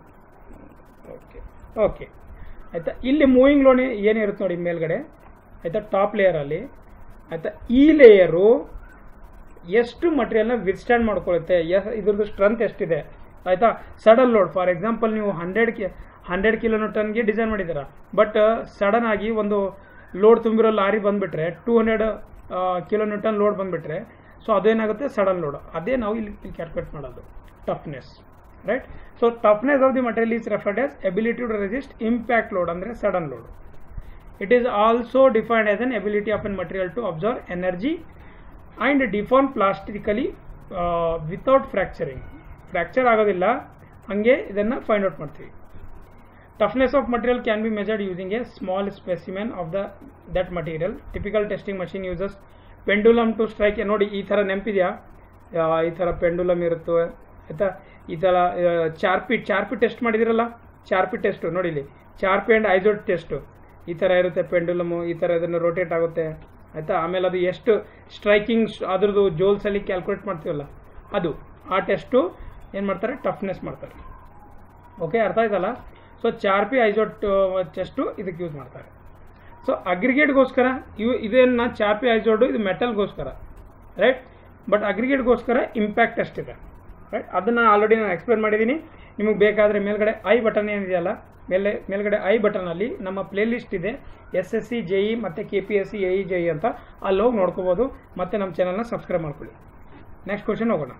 ಓಕೆ ಓಕೆ ಆಯಿತಾ ಇಲ್ಲಿ ಮೂವಿಂಗ್ ಲೋಡ್ ಏನಿರುತ್ತೆ ನೋಡಿ ಮೇಲ್ಗಡೆ ಆಯಿತಾ ಟಾಪ್ ಲೇಯರಲ್ಲಿ ಆಯಿತಾ ಈ ಲೇಯರು ಎಷ್ಟು ಮಟೀರಿಯಲ್ನ ವಿತ್ಸ್ಟ್ಯಾಂಡ್ ಮಾಡ್ಕೊಳ್ಳುತ್ತೆ ಎಸ್ ಇದ್ರದ್ದು ಸ್ಟ್ರೆಂತ್ ಎಷ್ಟಿದೆ ಆಯಿತಾ ಸಡನ್ ಲೋಡ್ ಫಾರ್ ಎಕ್ಸಾಂಪಲ್ ನೀವು ಹಂಡ್ರೆಡ್ ಕೆ ಹಂಡ್ರೆಡ್ ಕಿಲೋಮೀಟರ್ಗೆ ಡಿಸೈನ್ ಮಾಡಿದ್ದೀರಾ ಬಟ್ ಸಡನ್ ಆಗಿ ಒಂದು ಲೋಡ್ ತುಂಬಿರೋ ಲಾರಿ ಬಂದುಬಿಟ್ರೆ ಟೂ ಹಂಡ್ರೆಡ್ ಕಿಲೋಮೀಟರ್ ಲೋಡ್ ಬಂದುಬಿಟ್ರೆ ಸೊ ಅದೇನಾಗುತ್ತೆ ಸಡನ್ ಲೋಡ್ ಅದೇ ನಾವು ಇಲ್ಲಿ ಇಲ್ಲಿ ಕ್ಯಾಲ್ಕುಲೇಟ್ ಮಾಡೋದು toughness right so toughness of the material is referred as ability to resist impact load ಅಂದರೆ sudden load it is also defined as an ability of an material to absorb energy and deform plastically without fracturing fracture ಆಗೋದಿಲ್ಲ ಹಾಗೆ ಇದನ್ನು find out ಮಾಡ್ತೀವಿ toughness of material can be measured using a small specimen of the that material typical testing machine uses pendulum to strike ನೋಡಿ ಈ ಥರ ನೆನಪಿದೆಯಾ ಈ ಥರ ಪೆಂಡುಲಮ್ ಇರುತ್ತೆ ಆಯಿತಾ ಈ ಥರ ಚಾರ್ಪಿ ಚಾರ್ಪಿ ಟೆಸ್ಟ್ ಮಾಡಿದಿರಲ್ಲ ಚಾರ್ಪಿ ಟೆಸ್ಟು ನೋಡಿ ಇಲ್ಲಿ ಚಾರ್ಪಿ ಆ್ಯಂಡ್ ಐಜೋಡ್ ಟೆಸ್ಟು ಈ ಥರ ಇರುತ್ತೆ ಪೆಂಡುಲಮು ಈ ಥರ ಇದನ್ನು ರೋಟೇಟ್ ಆಗುತ್ತೆ ಆಯಿತಾ ಆಮೇಲೆ ಅದು ಎಷ್ಟು ಸ್ಟ್ರೈಕಿಂಗ್ ಅದ್ರದ್ದು ಜೋಲ್ಸಲ್ಲಿ ಕ್ಯಾಲ್ಕುಲೇಟ್ ಮಾಡ್ತೀವಲ್ಲ ಅದು ಆ ಟೆಸ್ಟು ಏನು ಮಾಡ್ತಾರೆ ಟಫ್ನೆಸ್ ಮಾಡ್ತಾರೆ ಓಕೆ ಅರ್ಥ ಆಯ್ತಲ್ಲ ಸೊ ಚಾರ್ಪಿ ಐಜೋಟ್ ಟೆಸ್ಟು ಇದಕ್ಕೆ ಯೂಸ್ ಮಾಡ್ತಾರೆ ಸೊ ಅಗ್ರಿಗೇಟ್ಗೋಸ್ಕರ ಇವು ಇದನ್ನು ಚಾರ್ಪಿ ಐಜೋಡು ಇದು ಮೆಟಲ್ಗೋಸ್ಕರ ರೈಟ್ ಬಟ್ ಅಗ್ರಿಗೇಟ್ಗೋಸ್ಕರ ಇಂಪ್ಯಾಕ್ಟ್ ಟೆಸ್ಟ್ ಇದೆ ರೈಟ್ ಅದನ್ನು ಆಲ್ರೆಡಿ ನಾನು ಎಕ್ಸ್ಪ್ಲೇನ್ ಮಾಡಿದ್ದೀನಿ ನಿಮಗೆ ಬೇಕಾದರೆ ಮೇಲ್ಗಡೆ ಐ ಬಟನ್ ಏನಿದೆಯಲ್ಲ ಮೇಲೆ ಮೇಲ್ಗಡೆ ಐ ಬಟನಲ್ಲಿ ನಮ್ಮ ಪ್ಲೇ ಲಿಸ್ಟ್ ಇದೆ S S C J E ಮತ್ತು K P S C A E J E ಅಂತ ಅಲ್ಲಿ ಹೋಗಿ ನೋಡ್ಕೋಬೋದು ಮತ್ತು ನಮ್ಮ ಚಾನಲ್ನ ಸಬ್ಸ್ಕ್ರೈಬ್ ಮಾಡ್ಕೊಳ್ಳಿ ನೆಕ್ಸ್ಟ್ ಕ್ವಶನ್ ಹೋಗೋಣ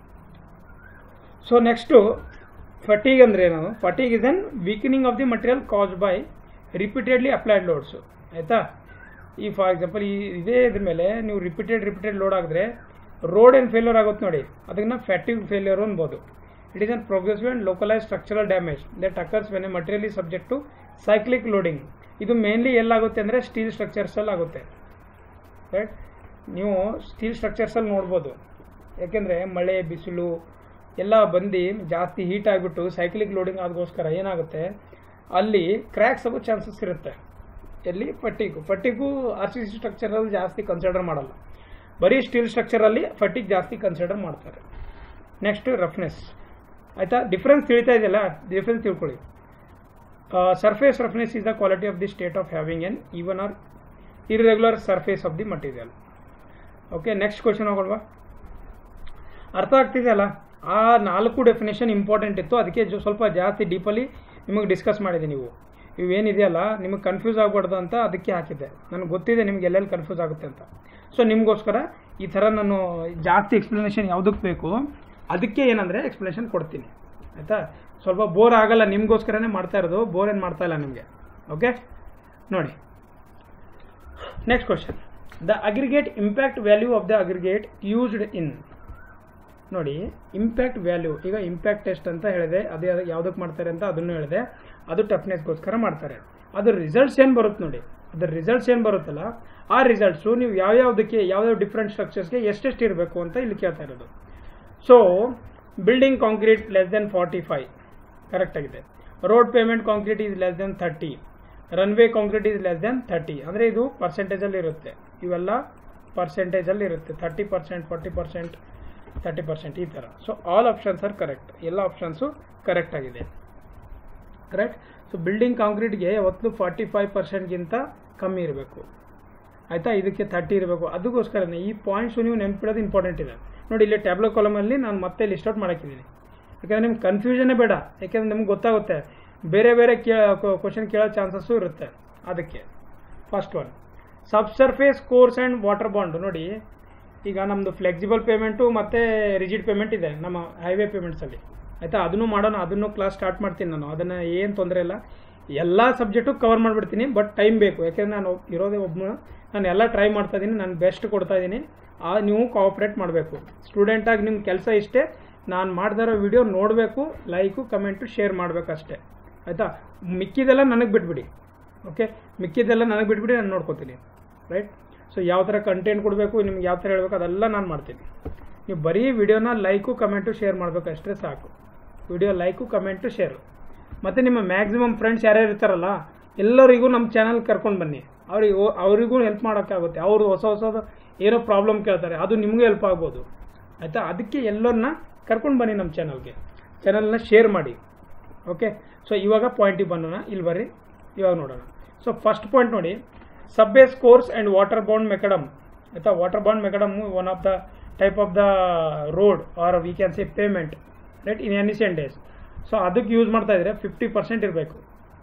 ಸೊ ನೆಕ್ಸ್ಟು ಫಟೀಗ್ ಅಂದರೆ ಏನು fatigue is an weakening of the material cause by repeatedly applied loads ಆಯಿತಾ ಈ ಫಾರ್ ಎಕ್ಸಾಂಪಲ್ ಈ ಇದೇ ಇದ್ರ ಮೇಲೆ ನೀವು ರಿಪೀಟೆಡ್ ರಿಪೀಟೆಡ್ ಲೋಡ್ ಆಗಿದ್ರೆ ರೋಡ್ ಏನು ಫೇಲ್ಯೂರ್ ಆಗುತ್ತೆ ನೋಡಿ ಅದನ್ನ ಫ್ಯಾಟಿಗ್ ಫೇಲ್ಯೂರ್ ಅನ್ಬೋದು it is an progressive and localise structural damage that occurs when a material is subject to cyclic loading ಇದು ಮೇನ್ಲಿ ಎಲ್ಲಾಗುತ್ತೆ ಅಂದರೆ ಸ್ಟೀಲ್ ಸ್ಟ್ರಕ್ಚರ್ಸಲ್ಲಿ ಆಗುತ್ತೆ ರೈಟ್ ನೀವು ಸ್ಟೀಲ್ ಸ್ಟ್ರಕ್ಚರ್ಸಲ್ಲಿ ನೋಡ್ಬೋದು ಯಾಕೆಂದರೆ ಮಳೆ ಬಿಸಿಲು ಎಲ್ಲ ಬಂದು ಜಾಸ್ತಿ ಹೀಟ್ ಆಗಿಬಿಟ್ಟು ಸೈಕ್ಲಿಕ್ ಲೋಡಿಂಗ್ ಆದಗೋಸ್ಕರ ಏನಾಗುತ್ತೆ ಅಲ್ಲಿ ಕ್ರ್ಯಾಕ್ಸ್ ಆಗೋ ಚಾನ್ಸಸ್ ಇರುತ್ತೆ ಎಲ್ಲಿ ಫಟ್ಟಿಗೂ ಫಟ್ಟಿಗೂ ಆರ್ ಸಿ ಸಿ ಸ್ಟ್ರಕ್ಚರಲ್ಲಿ ಜಾಸ್ತಿ ಕನ್ಸಿಡರ್ ಮಾಡಲ್ಲ ಬರೀ ಸ್ಟೀಲ್ ಸ್ಟ್ರಕ್ಚರಲ್ಲಿ ಫಟ್ಟಿಗೆ ಜಾಸ್ತಿ ಕನ್ಸಿಡರ್ ಮಾಡ್ತಾರೆ ನೆಕ್ಸ್ಟ್ ರಫ್ನೆಸ್ ಆಯಿತಾ ಡಿಫ್ರೆನ್ಸ್ ತಿಳಿತಾ ಇದೆಯಲ್ಲ ಡಿಫ್ರೆನ್ಸ್ ತಿಳ್ಕೊಳ್ಳಿ surface roughness is the quality of the state of having an even or irregular surface of the material okay next question ಹೋಗೋಲ್ವಾ ಅರ್ಥ ಆಗ್ತಿದೆಯಲ್ಲ ಆ ನಾಲ್ಕು ಡೆಫಿನೇಷನ್ ಇಂಪಾರ್ಟೆಂಟ್ ಇತ್ತು ಅದಕ್ಕೆ ಜೊ ಸ್ವಲ್ಪ ಜಾಸ್ತಿ ಡೀಪಲ್ಲಿ ನಿಮಗೆ ಡಿಸ್ಕಸ್ ಮಾಡಿದೆ ನೀವು ಇವೇನಿದೆಯಲ್ಲ ನಿಮಗೆ ಕನ್ಫ್ಯೂಸ್ ಆಗಬಾರ್ದು ಅಂತ ಅದಕ್ಕೆ ಹಾಕಿದ್ದೆ ನನಗೆ ಗೊತ್ತಿದೆ ನಿಮ್ಗೆ ಎಲ್ಲೆಲ್ಲಿ ಕನ್ಫ್ಯೂಸ್ ಆಗುತ್ತೆ ಅಂತ ಸೊ ನಿಮಗೋಸ್ಕರ ಈ ಥರ ನಾನು ಜಾಸ್ತಿ ಎಕ್ಸ್ಪ್ಲನೇಷನ್ ಯಾವುದಕ್ಕೆ ಬೇಕು ಅದಕ್ಕೆ ಏನಂದರೆ ಎಕ್ಸ್ಪ್ಲನೇಷನ್ ಕೊಡ್ತೀನಿ ಆಯಿತಾ ಸ್ವಲ್ಪ ಬೋರ್ ಆಗಲ್ಲ ನಿಮಗೋಸ್ಕರನೇ ಮಾಡ್ತಾ ಇರೋದು ಬೋರ್ ಏನು ಮಾಡ್ತಾ ಇಲ್ಲ ನಿಮಗೆ ಓಕೆ ನೋಡಿ next question the aggregate impact value of the aggregate used in ನೋಡಿ ಇಂಪ್ಯಾಕ್ಟ್ ವ್ಯಾಲ್ಯೂ ಈಗ ಇಂಪ್ಯಾಕ್ಟ್ ಟೆಸ್ಟ್ ಅಂತ ಹೇಳಿದೆ ಅದೇ ಯಾವುದಕ್ಕೆ ಮಾಡ್ತಾರೆ ಅಂತ ಅದನ್ನು ಹೇಳಿದೆ ಅದು ಟಫ್ನೆಸ್ಗೋಸ್ಕರ ಮಾಡ್ತಾರೆ ಅದ್ರ ರಿಸಲ್ಟ್ಸ್ ಏನು ಬರುತ್ತೆ ನೋಡಿ ಅದ್ರ ರಿಸಲ್ಟ್ಸ್ ಏನು ಬರುತ್ತಲ್ಲ ಆ ರಿಸಲ್ಟ್ಸು ನೀವು ಯಾವ್ಯಾವುದಕ್ಕೆ ಯಾವ್ಯಾವ ಡಿಫ್ರೆಂಟ್ ಸ್ಟ್ರಕ್ಚರ್ಸ್ಗೆ ಎಷ್ಟೆಷ್ಟು ಇರಬೇಕು ಅಂತ ಇಲ್ಲಿ ಕೇಳ್ತಾ ಇರೋದು so building concrete less than forty five correct ಆಗಿದೆ road pavement concrete is less than thirty runway concrete is less than thirty ಅಂದರೆ ಇದು ಪರ್ಸೆಂಟೇಜಲ್ಲಿ ಇರುತ್ತೆ ಇವೆಲ್ಲ ಪರ್ಸೆಂಟೇಜಲ್ಲಿ ಇರುತ್ತೆ thirty percent forty percent thirty percent ಈ ಥರ so all options are correct ಎಲ್ಲ ಆಪ್ಷನ್ಸು ಕರೆಕ್ಟ್ ಆಗಿದೆ ಕರೆಕ್ಟ್ ಸೊ ಬಿಲ್ಡಿಂಗ್ ಕಾಂಕ್ರೀಟ್ಗೆ ಯಾವತ್ತೂ ಫಾರ್ಟಿ ಫೈವ್ ಪರ್ಸೆಂಟ್ಗಿಂತ ಕಮ್ಮಿ ಇರಬೇಕು ಆಯಿತಾ ಇದಕ್ಕೆ ತರ್ಟಿ ಇರಬೇಕು ಅದಕ್ಕೋಸ್ಕರನೇ ಈ ಪಾಯಿಂಟ್ಸು ನೀವು ನೆನಪಿಡೋದು ಇಂಪಾರ್ಟೆಂಟ್ ಇದೆ ನೋಡಿ ಇಲ್ಲಿ ಟ್ಯಾಬ್ಲೋ ಕಾಲಮಲ್ಲಿ ನಾನು ಮತ್ತೆ ಲಿಸ್ಟ್ ಔಟ್ ಮಾಡಾಕಿದ್ದೀನಿ ಯಾಕಂದರೆ ನಿಮ್ಗೆ ಕನ್ಫ್ಯೂಷನೇ ಬೇಡ ಯಾಕೆಂದ್ರೆ ನಿಮ್ಗೆ ಗೊತ್ತಾಗುತ್ತೆ ಬೇರೆ ಬೇರೆ ಕೇ ಕ್ವಶನ್ ಕೇಳೋ ಚಾನ್ಸಸ್ಸು ಇರುತ್ತೆ ಅದಕ್ಕೆ first one subsurface course and water bound ನೋಡಿ ಈಗ ನಮ್ಮದು ಫ್ಲೆಕ್ಸಿಬಲ್ ಪೇಮೆಂಟು ಮತ್ತು ರಿಜಿಡ್ ಪೇಮೆಂಟ್ ಇದೆ ನಮ್ಮ ಹೈವೇ ಪೇಮೆಂಟ್ಸಲ್ಲಿ ಆಯಿತಾ ಅದನ್ನು ಮಾಡೋಣ ಅದನ್ನು ಕ್ಲಾಸ್ ಸ್ಟಾರ್ಟ್ ಮಾಡ್ತೀನಿ ನಾನು ಅದನ್ನು ಏನು ತೊಂದರೆ ಇಲ್ಲ ಎಲ್ಲ ಸಬ್ಜೆಕ್ಟು ಕವರ್ ಮಾಡಿಬಿಡ್ತೀನಿ ಬಟ್ ಟೈಮ್ ಬೇಕು ಯಾಕೆಂದ್ರೆ ನಾನು ಇರೋದೇ ಒಬ್ಬ ನಾನು ಎಲ್ಲ ಟ್ರೈ ಮಾಡ್ತಾ ಇದ್ದೀನಿ ನಾನು ಬೆಸ್ಟ್ ಕೊಡ್ತಾ ಇದ್ದೀನಿ ಆ ನೀವು ಕೋಆಪ್ರೇಟ್ ಮಾಡಬೇಕು ಸ್ಟೂಡೆಂಟಾಗಿ ನಿಮ್ಮ ಕೆಲಸ ಇಷ್ಟೇ ನಾನು ಮಾಡ್ದಿರೋ ವಿಡಿಯೋ ನೋಡಬೇಕು ಲೈಕು ಕಮೆಂಟು ಶೇರ್ ಮಾಡಬೇಕಷ್ಟೇ ಆಯಿತಾ ಮಿಕ್ಕಿದೆಲ್ಲ ನನಗೆ ಬಿಟ್ಬಿಡಿ ಓಕೆ ಮಿಕ್ಕಿದೆಲ್ಲ ನನಗೆ ಬಿಟ್ಬಿಡಿ ನಾನು ನೋಡ್ಕೋತೀನಿ ರೈಟ್ ಸೊ ಯಾವ ಥರ ಕಂಟೆಂಟ್ ಕೊಡಬೇಕು ನಿಮ್ಗೆ ಯಾವ ಥರ ಹೇಳಬೇಕು ಅದೆಲ್ಲ ನಾನು ಮಾಡ್ತೀನಿ ನೀವು ಬರೀ ವಿಡಿಯೋನ ಲೈಕು ಕಮೆಂಟು ಶೇರ್ ಮಾಡಬೇಕು ಅಷ್ಟೇ ಸಾಕು ವಿಡಿಯೋ ಲೈಕು ಕಮೆಂಟು ಶೇರು ಮತ್ತು ನಿಮ್ಮ ಮ್ಯಾಕ್ಸಿಮಮ್ ಫ್ರೆಂಡ್ಸ್ ಯಾರ್ಯಾರು ಇರ್ತಾರಲ್ಲ ಎಲ್ಲರಿಗೂ ನಮ್ಮ ಚಾನಲ್ ಕರ್ಕೊಂಡು ಬನ್ನಿ ಅವ್ರಿಗೆ ಅವರಿಗೂ ಹೆಲ್ಪ್ ಮಾಡೋಕ್ಕಾಗುತ್ತೆ ಅವರು ಹೊಸ ಹೊಸದು ಏನೋ ಪ್ರಾಬ್ಲಮ್ ಕೇಳ್ತಾರೆ ಅದು ನಿಮಗೂ ಹೆಲ್ಪ್ ಆಗ್ಬೋದು ಆಯಿತಾ ಅದಕ್ಕೆ ಎಲ್ಲರನ್ನ ಕರ್ಕೊಂಡು ಬನ್ನಿ ನಮ್ಮ ಚಾನಲ್ಗೆ ಚಾನಲ್ನ ಶೇರ್ ಮಾಡಿ ಓಕೆ ಸೊ ಇವಾಗ ಪಾಯಿಂಟಿಗೆ ಬನ್ನೋಣ ಇಲ್ಲಿ ಬರ್ರಿ ಇವಾಗ ನೋಡೋಣ ಸೊ ಫಸ್ಟ್ ಪಾಯಿಂಟ್ ನೋಡಿ subbase course and water bound macadam ಆಯಿತಾ water bound macadam one of the type of the road or we can see pavement right in ಎನಿಷಿಯನ್ ಡೇಸ್ ಸೊ ಅದಕ್ಕೆ ಯೂಸ್ ಮಾಡ್ತಾ ಇದ್ರೆ ಫಿಫ್ಟಿ ಪರ್ಸೆಂಟ್ ಇರಬೇಕು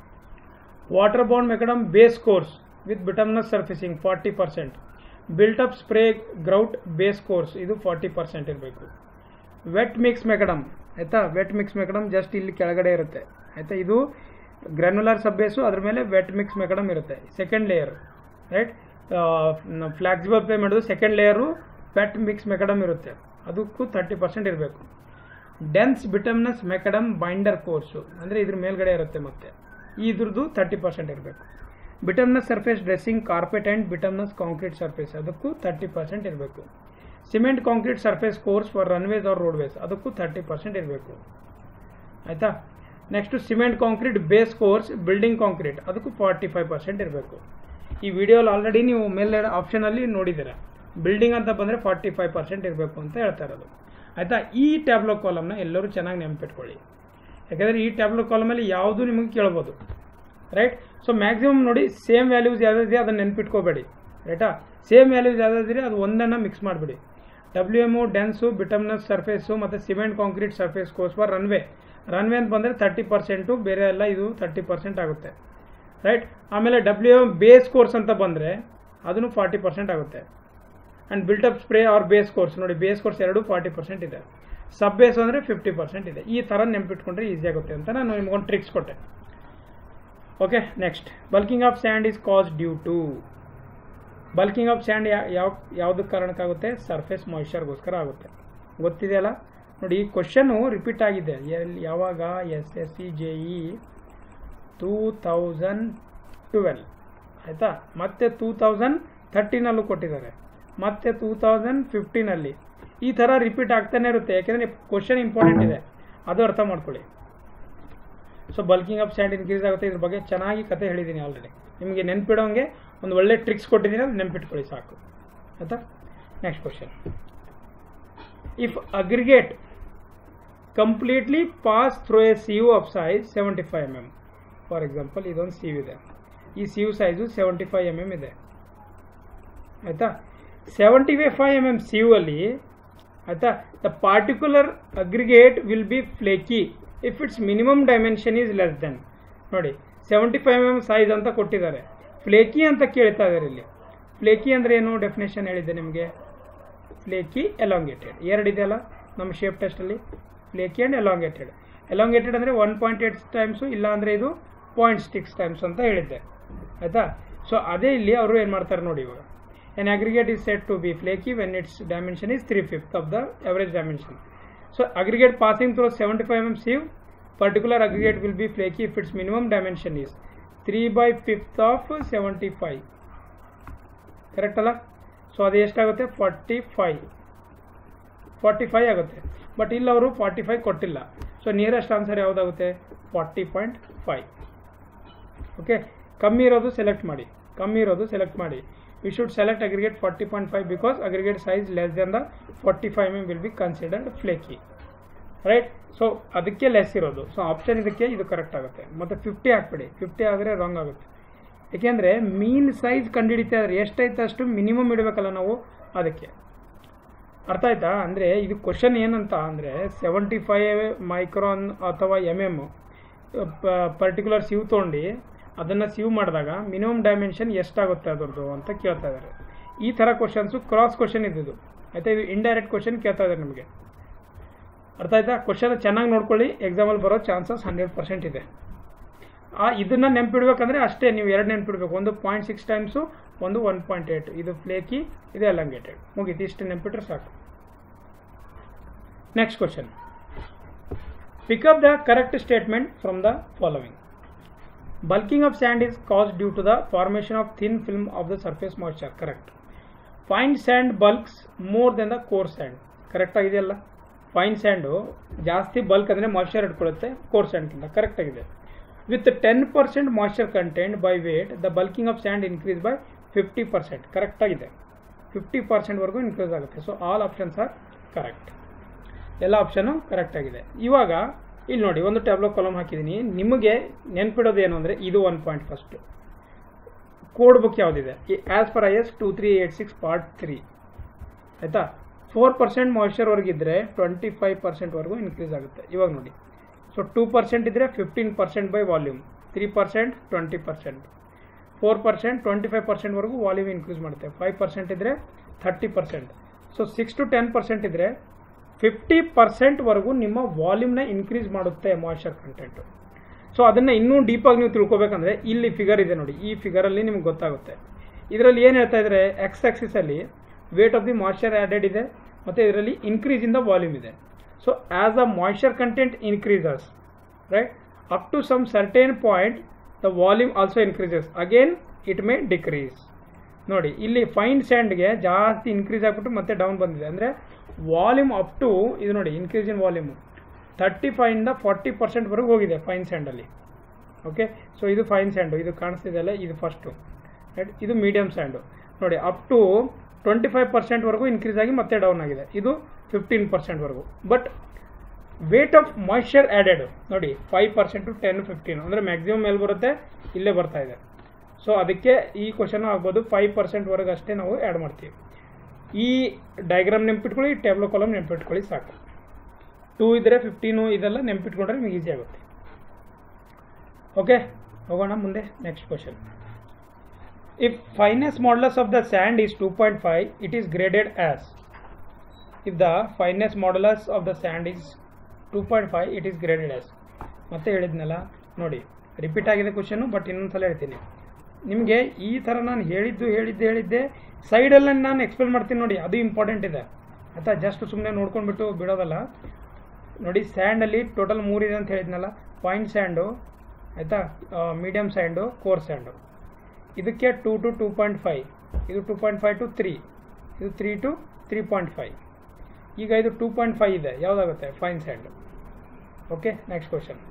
water bound macadam base course with bituminous surfacing forty percent built up spray grout base course ಇದು forty percent ಇರಬೇಕು wet mix macadam ಆಯಿತಾ wet mix macadam just ಇಲ್ಲಿ ಕೆಳಗಡೆ ಇರುತ್ತೆ ಆಯಿತಾ ಇದು ಗ್ರ್ಯಾನ್ಯುಲರ್ ಸಬ್ಬೇಸು ಅದ್ರ ಮೇಲೆ ವೆಟ್ ಮಿಕ್ಸ್ ಮೆಕಡಮ್ ಇರುತ್ತೆ second layer right flexible pave ಮಾಡೋದು second layer wet mix macadam ಇರುತ್ತೆ ಅದಕ್ಕೂ ತರ್ಟಿ ಪರ್ಸೆಂಟ್ ಇರಬೇಕು dense bituminous macadam binder course ಅಂದರೆ ಇದ್ರ ಮೇಲ್ಗಡೆ ಇರುತ್ತೆ ಮತ್ತೆ ಇದ್ರದ್ದು ತರ್ಟಿ ಪರ್ಸೆಂಟ್ ಇರಬೇಕು bituminous surface dressing carpet and bituminous concrete surface ಅದಕ್ಕೂ ತರ್ಟಿ ಪರ್ಸೆಂಟ್ ಇರಬೇಕು cement concrete surface course for runways or roadways ಅದಕ್ಕೂ ತರ್ಟಿ ಪರ್ಸೆಂಟ್ ಇರಬೇಕು ಆಯಿತಾ next cement concrete base course building concrete ಅದಕ್ಕೂ ಫಾರ್ಟಿ ಫೈವ್ ಪರ್ಸೆಂಟ್ ಇರಬೇಕು ಈ ವಿಡಿಯೋಲಿ ಆಲ್ರೆಡಿ ನೀವು ಮೇಲೆ ಆಪ್ಷನಲ್ಲಿ ನೋಡಿದ್ದೀರ ಬಿಲ್ಡಿಂಗ್ ಅಂತ ಬಂದರೆ ಫಾರ್ಟಿ ಫೈವ್ ಪರ್ಸೆಂಟ್ ಇರಬೇಕು ಅಂತ ಹೇಳ್ತಾ ಇರೋದು ಆಯಿತಾ ಈ ಟ್ಯಾಬ್ಲೋ ಕಾಲಮ್ನ ಎಲ್ಲರೂ ಚೆನ್ನಾಗಿ ನೆನಪಿಟ್ಕೊಳ್ಳಿ ಯಾಕಂದರೆ ಈ ಟ್ಯಾಬ್ಲೋ ಕಾಲಮಲ್ಲಿ ಯಾವುದು ನಿಮಗೆ ಕೇಳ್ಬೋದು ರೈಟ್ ಸೊ ಮ್ಯಾಕ್ಸಿಮಮ್ ನೋಡಿ ಸೇಮ್ ವ್ಯಾಲ್ಯೂಸ್ ಯಾವುದಿದೆ ಅದನ್ನು ನೆನ್ಪಿಟ್ಕೋಬೇಡಿ ರೈಟಾ ಸೇಮ್ ವ್ಯಾಲ್ಯೂಸ್ ಯಾವುದಿದ್ರೆ ಅದು ಒಂದನ್ನು ಮಿಕ್ಸ್ ಮಾಡಿಬಿಡಿ W M dense bituminous surface ಮತ್ತು cement concrete surface course for runway runway ಅಂತ ಬಂದರೆ ತರ್ಟಿ ಪರ್ಸೆಂಟು ಬೇರೆ ಎಲ್ಲ ಇದು ತರ್ಟಿ ಪರ್ಸೆಂಟ್ ಆಗುತ್ತೆ ರೈಟ್ ಆಮೇಲೆ ಡಬ್ಲ್ಯೂ ಎಮ್ ಬೇಸ್ ಕೋರ್ಸ್ ಅಂತ ಬಂದರೆ ಅದನ್ನು ಫಾರ್ಟಿ ಪರ್ಸೆಂಟ್ ಆಗುತ್ತೆ and built up spray or base course ನೋಡಿ ಬೇಸ್ ಕೋರ್ಸ್ ಎರಡು ಫಾರ್ಟಿ ಪರ್ಸೆಂಟ್ ಇದೆ ಸಬ್ ಬೇಸ್ ಅಂದರೆ ಫಿಫ್ಟಿ ಪರ್ಸೆಂಟ್ ಇದೆ ಈ ಥರ ನೆನ್ಪಿಟ್ಕೊಂಡ್ರೆ ಈಸಿ ಆಗುತ್ತೆ ಅಂತ ನಾನು ನಿಮ್ಗೊಂದು ಟ್ರಿಕ್ಸ್ ಕೊಟ್ಟೆ okay next bulking of sand is cause due to bulking of sand ಯಾವ ಯಾವುದಕ್ಕೆ ಕಾರಣಕ್ಕಾಗುತ್ತೆ ಸರ್ಫೇಸ್ ಮಾಯಿಶ್ಚರ್ಗೋಸ್ಕರ ಆಗುತ್ತೆ ಗೊತ್ತಿದೆಯಲ್ಲ ನೋಡಿ ಈ ಕ್ವಶನು ರಿಪೀಟ್ ಆಗಿದೆ ಎಲ್ಲಿ ಯಾವಾಗ S S C J E two thousand twelve ಆಯಿತಾ ಮತ್ತೆ ಟೂ ತೌಸಂಡ್ ಥರ್ಟೀನಲ್ಲೂ ಕೊಟ್ಟಿದ್ದಾರೆ ಮತ್ತೆ ಟೂ ತೌಸಂಡ್ ಫಿಫ್ಟೀನಲ್ಲಿ ಈ ಥರ ರಿಪೀಟ್ ಆಗ್ತಾನೆ ಇರುತ್ತೆ ಯಾಕೆಂದರೆ ಕ್ವಶನ್ ಇಂಪಾರ್ಟೆಂಟ್ ಇದೆ ಅದು ಅರ್ಥ ಮಾಡ್ಕೊಳ್ಳಿ so bulking of sand increase ಆಗುತ್ತೆ ಇದ್ರ ಬಗ್ಗೆ ಚೆನ್ನಾಗಿ ಕತೆ ಹೇಳಿದ್ದೀನಿ ಆಲ್ರೆಡಿ ನಿಮಗೆ ನೆನ್ಪಿಡೋಂಗೆ ಒಂದು ಒಳ್ಳೆ ಟ್ರಿಕ್ಸ್ ಕೊಟ್ಟಿದ್ದೀನಿ ಅದು ನೆನ್ಪಿಟ್ಕೊಳ್ಳಿ ಸಾಕು ಆಯಿತಾ next question if aggregate completely pass through a sieve of size seventy five M M for example ಇದೊಂದು ಸಿವ್ ಇದೆ ಈ sieve size seventy five M M ಇದೆ ಆಯಿತಾ seventy five M M sieve ಅಲ್ಲಿ ಆಯಿತಾ the particular aggregate will be flaky if it's minimum dimension is less than ನೋಡಿ seventy five M M size ಅಂತ ಕೊಟ್ಟಿದ್ದಾರೆ ಫ್ಲೇಕಿ ಅಂತ ಕೇಳ್ತಾ ಇದ್ದಾರೆ ಇಲ್ಲಿ ಫ್ಲೇಕಿ ಅಂದರೆ ಏನು ಡೆಫಿನೇಷನ್ ಹೇಳಿದ್ದೆ ನಿಮಗೆ ಫ್ಲೇಕಿ ಎಲಾಂಗೇಟೆಡ್ ಎರಡಿದೆಯಲ್ಲ ನಮ್ಮ ಶೇಪ್ ಟೆಸ್ಟಲ್ಲಿ ಫ್ಲೇಕಿ ಆ್ಯಂಡ್ ಎಲಾಂಗೇಟೆಡ್ ಎಲಾಂಗೇಟೆಡ್ ಅಂದರೆ ಒನ್ ಪಾಯಿಂಟ್ ಏಟ್ ಟೈಮ್ಸು ಇಲ್ಲ ಅಂದರೆ ಇದು ಪಾಯಿಂಟ್ ಸಿಕ್ಸ್ ಟೈಮ್ಸ್ ಅಂತ ಹೇಳಿದ್ದೆ ಆಯಿತಾ ಸೊ ಅದೇ ಇಲ್ಲಿ ಅವರು ಏನು ಮಾಡ್ತಾರೆ ನೋಡಿ ಇವಾಗ an aggregate is said to be flaky when its dimension is 3 fifth of the average dimension. So aggregate passing through 75 mm sieve, particular aggregate will be flaky if its minimum dimension is 3 by 5th of 75. Correct ಅಲ್ಲ ಸೊ ಅದು ಎಷ್ಟಾಗುತ್ತೆ forty five forty five ಆಗುತ್ತೆ but ಇಲ್ಲಿ ಅವರು forty five ಕೊಟ್ಟಿಲ್ಲ so nearest answer ಯಾವುದಾಗುತ್ತೆ forty point five okay ಕಮ್ಮಿ ಇರೋದು ಸೆಲೆಕ್ಟ್ ಮಾಡಿ ಕಮ್ಮಿ ಇರೋದು ಸೆಲೆಕ್ಟ್ ಮಾಡಿ we should select aggregate 40.5 because aggregate size less than the 45 mm will be considered flaky right so ಅದಕ್ಕೆ ಲೆಸ್ ಇರೋದು ಸೊ ಆಪ್ಷನ್ ಇದಕ್ಕೆ ಇದು ಕರೆಕ್ಟ್ ಆಗುತ್ತೆ ಮತ್ತು ಫಿಫ್ಟಿ ಹಾಕ್ಬಿಡಿ ಫಿಫ್ಟಿ ಆದರೆ ರಾಂಗ್ ಆಗುತ್ತೆ ಏಕೆಂದರೆ ಮೀನ್ ಸೈಜ್ ಕಂಡುಹಿಡಿತಾ ಇದ್ರೆ ಎಷ್ಟೈತೆ ಅಷ್ಟು ಮಿನಿಮಮ್ ಇಡಬೇಕಲ್ಲ ನಾವು ಅದಕ್ಕೆ ಅರ್ಥ ಆಯ್ತಾ ಅಂದರೆ ಇದು ಕ್ವಶನ್ ಏನಂತ ಅಂದರೆ ಸೆವೆಂಟಿ ಫೈವ್ ಮೈಕ್ರಾನ್ ಅಥವಾ ಎಮ್ ಎಮ್ ಪರ್ಟಿಕ್ಯುಲರ್ ಸಿವ್ ತೊಗೊಂಡು ಅದನ್ನು ಸಿವ್ ಮಾಡಿದಾಗ ಮಿನಿಮಮ್ ಡೈಮೆನ್ಷನ್ ಎಷ್ಟಾಗುತ್ತೆ ಅದರದ್ದು ಅಂತ ಕೇಳ್ತಾ ಇದ್ದಾರೆ ಈ ಥರ ಕ್ವಶನ್ಸು ಕ್ರಾಸ್ ಕ್ವಶನ್ ಇದ್ದಿದ್ದು ಆಯಿತಾ ಇದು ಇಂಡೈರೆಕ್ಟ್ ಕ್ವಶನ್ ಕೇಳ್ತಾ ಇದ್ದಾರೆ ನಮಗೆ ಅರ್ಥ ಆಯ್ತಾ ಕ್ವಶನ್ ಚೆನ್ನಾಗಿ ನೋಡ್ಕೊಳ್ಳಿ ಎಕ್ಸಾಮಲ್ಲಿ ಬರೋ ಚಾನ್ಸಸ್ ಹಂಡ್ರೆಡ್ ಪರ್ಸೆಂಟ್ ಇದೆ ಆ ಇದನ್ನು ನೆನ್ಪಿಡ್ಬೇಕಂದ್ರೆ ಅಷ್ಟೇ ನೀವು ಎರಡು ನೆನ್ಪಿಡ್ಬೇಕು ಒಂದು ಪಾಯಿಂಟ್ ಸಿಕ್ಸ್ ಟೈಮ್ಸು ಒಂದು ಒನ್ ಪಾಯಿಂಟ್ ಏಟ್ ಇದು ಫ್ಲೇಕಿ ಇದು ಎಲಂಗೇಟೆಡ್ ಮುಗೀತು ಇಷ್ಟು ನೆನ್ಪಿಟ್ರೆ ಸಾಕು next question pick up the correct statement from the following Bulking of sand is caused due to the formation of thin film of the surface moisture. Correct. Fine sand bulks more than the coarse sand. Correct ಆಗಿದೆಯಲ್ಲ fine sand ಜಾಸ್ತಿ bulk ಅಂದರೆ moisture ಇಟ್ಕೊಳ್ಳುತ್ತೆ coarse ಸ್ಯಾಂಡ್ಗಿಂತ correct ಆಗಿದೆ with ten percent moisture content by weight the bulking of sand increase by fifty percent correct ಆಗಿದೆ fifty ಪರ್ಸೆಂಟ್ವರೆಗೂ increase ಆಗುತ್ತೆ so all options are correct ಎಲ್ಲ ಆಪ್ಷನು ಕರೆಕ್ಟ್ ಆಗಿದೆ ಇವಾಗ ಇಲ್ಲಿ ನೋಡಿ ಒಂದು ಟ್ಯಾಬ್ಲೋ ಕಾಲಮ್ ಹಾಕಿದ್ದೀನಿ ನಿಮಗೆ ನೆನ್ಪಿಡೋದು ಏನು ಅಂದರೆ ಇದು one point first code book ಯಾವುದಿದೆ as per I S two three eight six part three ಆಯಿತಾ ಫೋರ್ ಪರ್ಸೆಂಟ್ ಮಾಯ್ಶ್ಚರ್ವರೆಗಿದ್ದರೆ ಟ್ವೆಂಟಿ ಫೈವ್ ಪರ್ಸೆಂಟ್ವರೆಗೂ ಇನ್ಕ್ರೀಸ್ ಆಗುತ್ತೆ ಇವಾಗ ನೋಡಿ ಸೊ ಟೂ ಪರ್ಸೆಂಟ್ ಇದ್ದರೆ fifteen percent by volume three percent twenty percent four percent twenty five ಪರ್ಸೆಂಟ್ವರೆಗೂ volume increase ಮಾಡುತ್ತೆ five percent ಇದ್ದರೆ thirty percent so six to ten percent ಇದ್ದರೆ ಫಿಫ್ಟಿ ಪರ್ಸೆಂಟ್ವರೆಗೂ ನಿಮ್ಮ ವಾಲ್ಯೂಮ್ನ ಇನ್ಕ್ರೀಸ್ ಮಾಡುತ್ತೆ ಮಾಯ್ಶ್ಚರ್ ಕಂಟೆಂಟು ಸೊ ಅದನ್ನು ಇನ್ನೂ ಡೀಪಾಗಿ ನೀವು ತಿಳ್ಕೊಬೇಕಂದ್ರೆ ಇಲ್ಲಿ ಫಿಗರ್ ಇದೆ ನೋಡಿ ಈ ಫಿಗರಲ್ಲಿ ನಿಮ್ಗೆ ಗೊತ್ತಾಗುತ್ತೆ ಇದರಲ್ಲಿ ಏನು ಹೇಳ್ತಾ ಇದ್ದಾರೆ ಎಕ್ಸ್ ಆಕ್ಸಿಸಲ್ಲಿ weight of the moisture added ಇದೆ ಮತ್ತು ಇದರಲ್ಲಿ ಇನ್ಕ್ರೀಸ್ ಇನ್ ದ ವಾಲ್ಯೂಮ್ ಇದೆ so as a moisture content increases right up to some certain point the volume also increases again it may decrease ನೋಡಿ ಇಲ್ಲಿ ಫೈನ್ ಸ್ಯಾಂಡ್ಗೆ ಜಾಸ್ತಿ increase ಆಗಿಬಿಟ್ಟು ಮತ್ತೆ down ಬಂದಿದೆ ಅಂದರೆ ವಾಲ್ಯೂಮ್ ಅಪ್ ಟು ಇದು ನೋಡಿ ಇನ್ಕ್ರೀಸ್ ಇನ್ ವಾಲ್ಯೂಮು ತರ್ಟಿ ಫೈವಿಂದ ಫಾರ್ಟಿ ಪರ್ಸೆಂಟ್ವರೆಗೂ ಹೋಗಿದೆ ಫೈನ್ ಸ್ಯಾಂಡಲ್ಲಿ ಓಕೆ ಸೊ ಇದು ಫೈನ್ ಸ್ಯಾಂಡು ಇದು ಕಾಣಿಸ್ತಿದೆಯಲ್ಲ ಇದು ಫಸ್ಟು ರೈಟ್ ಇದು ಮೀಡಿಯಮ್ ಸ್ಯಾಂಡು ನೋಡಿ ಅಪ್ ಟು ಟ್ವೆಂಟಿ ಫೈವ್ ಪರ್ಸೆಂಟ್ವರೆಗೂ ಇನ್ಕ್ರೀಸ್ ಆಗಿ ಮತ್ತೆ ಡೌನ್ ಆಗಿದೆ ಇದು ಫಿಫ್ಟೀನ್ ಪರ್ಸೆಂಟ್ವರೆಗೂ but weight of moisture added ನೋಡಿ ಫೈವ್ ಪರ್ಸೆಂಟು ಟೆನ್ ಫಿಫ್ಟೀನ್ ಅಂದರೆ ಮ್ಯಾಕ್ಸಿಮಮ್ ಎಲ್ಲಿ ಬರುತ್ತೆ ಇಲ್ಲೇ ಬರ್ತಾ ಇದೆ ಸೊ ಅದಕ್ಕೆ ಈ ಕ್ವಶನ್ ಆಗ್ಬೋದು ಫೈವ್ ಪರ್ಸೆಂಟ್ವರೆಗೆ ಅಷ್ಟೇ ನಾವು ಆ್ಯಡ್ ಮಾಡ್ತೀವಿ ಈ ಡಯಾಗ್ರಾಮ್ ನೆನ್ಪಿಟ್ಕೊಳ್ಳಿ ಟ್ಯಾಬ್ಲೋ ಕಾಲಮ್ ನೆನ್ಪಿಟ್ಕೊಳ್ಳಿ ಸಾಕು ಟೂ ಇದ್ದರೆ ಫಿಫ್ಟೀನು ಇದೆಲ್ಲ ನೆನ್ಪಿಟ್ಕೊಂಡ್ರೆ ನಿಮಗೆ ಈಸಿ ಆಗುತ್ತೆ ಓಕೆ ಹೋಗೋಣ ಮುಂದೆ next question if fineness modulus of the sand is two point five it is graded as if the fineness modulus of the sand is two point five it is graded as ಮತ್ತೆ ಹೇಳಿದ್ನಲ್ಲ ನೋಡಿ repeat ಆಗಿದೆ question but ಇನ್ನೊಂದ್ಸಲ ಹೇಳ್ತೀನಿ ನಿಮಗೆ ಈ ಥರ ನಾನು ಹೇಳಿದ್ದು ಹೇಳಿದ್ದೆ ಹೇಳಿದ್ದೆ ಸೈಡಲ್ಲಿ ನಾನು ಎಕ್ಸ್ಪ್ಲೇನ್ ಮಾಡ್ತೀನಿ ನೋಡಿ ಅದು ಇಂಪಾರ್ಟೆಂಟ್ ಇದೆ ಆಯಿತಾ ಜಸ್ಟ್ ಸುಮ್ಮನೆ ನೋಡ್ಕೊಂಡ್ಬಿಟ್ಟು ಬಿಡೋದಲ್ಲ ನೋಡಿ ಸ್ಯಾಂಡಲ್ಲಿ ಟೋಟಲ್ ಮೂರಿದೆ ಅಂತ ಹೇಳಿದ್ನಲ್ಲ ಪಾಯಿಂಟ್ ಸ್ಯಾಂಡು ಆಯಿತಾ ಮೀಡಿಯಮ್ ಸ್ಯಾಂಡು ಕೋರ್ ಸ್ಯಾಂಡು ಇದಕ್ಕೆ two to two point five ಇದು two point five to three ಇದು three to three point five ಈಗ ಇದು ಟೂ ಪಾಯಿಂಟ್ ಫೈವ್ ಇದೆ ಯಾವುದಾಗುತ್ತೆ fine sand okay next question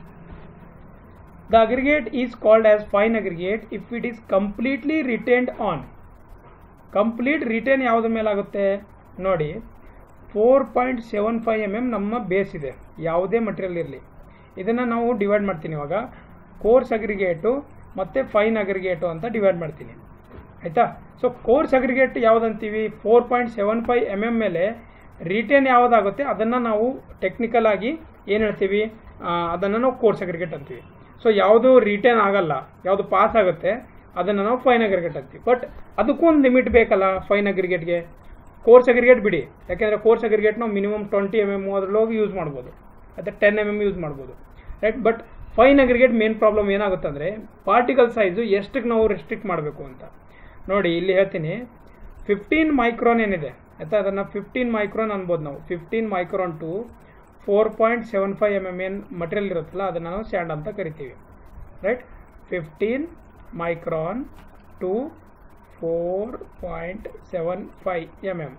The aggregate is called as fine aggregate if it is completely retained on. Complete retain ಯಾವುದ್ರ ಮೇಲೆ ಆಗುತ್ತೆ ನೋಡಿ four point seven five M M ನಮ್ಮ base ಇದೆ ಯಾವುದೇ ಮಟೀರಿಯಲ್ ಇರಲಿ ಇದನ್ನು ನಾವು ಡಿವೈಡ್ ಮಾಡ್ತೀನಿ ಇವಾಗ ಕೋರ್ಸ್ ಅಗ್ರಿಗೇಟು ಮತ್ತು ಫೈನ್ ಅಗ್ರಿಗೇಟು ಅಂತ ಡಿವೈಡ್ ಮಾಡ್ತೀನಿ ಆಯಿತಾ ಸೊ ಕೋರ್ಸ್ ಅಗ್ರಿಗೇಟ್ ಯಾವುದಂತೀವಿ four point seven five M M ಮೇಲೆ ರಿಟೇನ್ ಯಾವುದಾಗುತ್ತೆ ಅದನ್ನು ನಾವು ಟೆಕ್ನಿಕಲ್ ಆಗಿ ಏನು ಹೇಳ್ತೀವಿ ಅದನ್ನು ನಾವು ಕೋರ್ಸ್ ಅಗ್ರಿಗೇಟ್ ಅಂತೀವಿ ಸೊ ಯಾವುದು ರಿಟರ್ನ್ ಆಗಲ್ಲ ಯಾವುದು ಪಾಸ್ ಆಗುತ್ತೆ ಅದನ್ನು ನಾವು ಫೈನ್ ಅಗ್ರಿಗೇಟ್ ಹಾಕ್ತೀವಿ ಬಟ್ ಅದಕ್ಕೂ ಒಂದು ಲಿಮಿಟ್ ಬೇಕಲ್ಲ ಫೈನ್ ಅಗ್ರಿಗೇಟ್ಗೆ ಕೋರ್ಸ್ ಅಗ್ರಿಗೇಟ್ ಬಿಡಿ ಯಾಕೆಂದರೆ ಕೋರ್ಸ್ ಅಗ್ರಿಗೇಟ್ ನಾವು ಮಿನಿಮಮ್ ಟ್ವೆಂಟಿ ಎಮ್ ಎಮ್ ಅದ್ರಲ್ಲಿ ಹೋಗಿ ಯೂಸ್ ಮಾಡ್ಬೋದು ಅಥವಾ ಟೆನ್ ಎಮ್ ಎಮ್ ಯೂಸ್ ಮಾಡ್ಬೋದು right but fine aggregate main problem ಏನಾಗುತ್ತೆ ಅಂದರೆ ಪಾರ್ಟಿಕಲ್ ಸೈಜು ಎಷ್ಟಕ್ಕೆ ನಾವು ರೆಸ್ಟ್ರಿಕ್ಟ್ ಮಾಡಬೇಕು ಅಂತ ನೋಡಿ ಇಲ್ಲಿ ಹೇಳ್ತೀನಿ ಫಿಫ್ಟೀನ್ ಮೈಕ್ರಾನ್ ಏನಿದೆ ಆಯ್ತಾ ಅದನ್ನು ಫಿಫ್ಟೀನ್ ಮೈಕ್ರಾನ್ ಅನ್ಬೋದು ನಾವು fifteen micron to four point seven five M M ಏನು ಮಟೀರಿಯಲ್ ಇರುತ್ತಲ್ಲ ಅದನ್ನು ನಾವು ಸ್ಯಾಂಡ್ ಅಂತ ಕರಿತೀವಿ right fifteen micron to four point seven five M M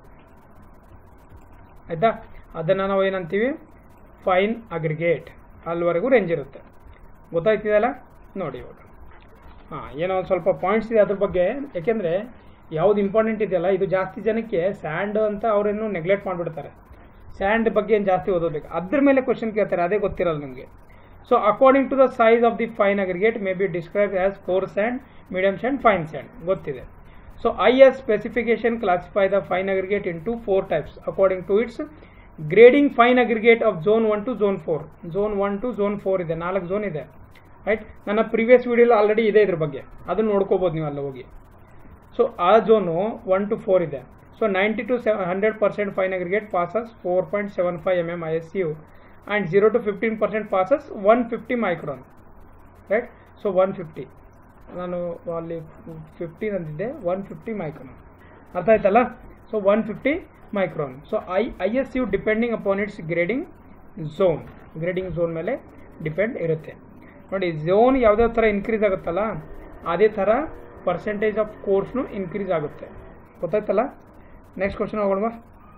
ಆಯಿತಾ ಅದನ್ನು ನಾವು ಏನಂತೀವಿ ಫೈನ್ ಅಗ್ರಿಗೇಟ್ ಅಲ್ಲಿವರೆಗೂ ರೇಂಜ್ ಇರುತ್ತೆ ಗೊತ್ತಾಯ್ತಿದೆಯಲ್ಲ ನೋಡಿ ಇವಾಗ ಹಾಂ ಏನೋ ಒಂದು ಸ್ವಲ್ಪ ಪಾಯಿಂಟ್ಸ್ ಇದೆ ಅದ್ರ ಬಗ್ಗೆ ಯಾಕೆಂದರೆ ಯಾವ್ದು ಇಂಪಾರ್ಟೆಂಟ್ ಇದೆಯಲ್ಲ ಇದು ಜಾಸ್ತಿ ಜನಕ್ಕೆ ಸ್ಯಾಂಡ್ ಅಂತ ಅವರೇನು ನೆಗ್ಲೆಕ್ಟ್ ಮಾಡಿಬಿಡ್ತಾರೆ ಸ್ಯಾಂಡ್ ಬಗ್ಗೆ ಏನು ಜಾಸ್ತಿ ಓದೋದಕ್ಕೆ ಅದ್ರ ಮೇಲೆ ಕ್ವಶನ್ ಕೇಳ್ತಾರೆ ಅದೇ ಗೊತ್ತಿರಲ್ಲ ನಿಮಗೆ so according to the size of the fine aggregate may be describe as coarse sand medium sand fine sand ಗೊತ್ತಿದೆ so I S specification classify the fine aggregate into four types according to its grading fine aggregate of zone one to zone four zone one to zone four ಇದೆ ನಾಲ್ಕು zone ಇದೆ right ನನ್ನ previous video already ಇದೆ ಇದ್ರ ಬಗ್ಗೆ ಅದನ್ನು ನೋಡ್ಕೋಬೋದು ನೀವು ಅಲ್ಲಿ ಹೋಗಿ ಸೊ ಆ ಝೋನು ಒನ್ ಟು ಫೋರ್ ಇದೆ so ninety to seven hundred percent fine aggregate passes four point seven five M M I S U and zero to fifteen percent passes one fifty micron right so one fifty ನಾನು ಅಲ್ಲಿ fifteen ಅಂದಿದ್ದೆ one fifty micron ಅರ್ಥ ಆಯ್ತಲ್ಲ so one fifty micron so I I S U depending upon its grading zone grading zone ಮೇಲೆ depend ಇರುತ್ತೆ ನೋಡಿ zone ಯಾವುದೇ ಥರ ಇನ್ಕ್ರೀಸ್ ಆಗುತ್ತಲ್ಲ ಅದೇ ಥರ ಪರ್ಸೆಂಟೇಜ್ ಆಫ್ ಕೋರ್ಸ್ನು ಇನ್ಕ್ರೀಸ್ ಆಗುತ್ತೆ ಗೊತ್ತಾಯ್ತಲ್ಲ ನೆಕ್ಸ್ಟ್ ಕ್ವಶನ್ ಹೋಗೋಣ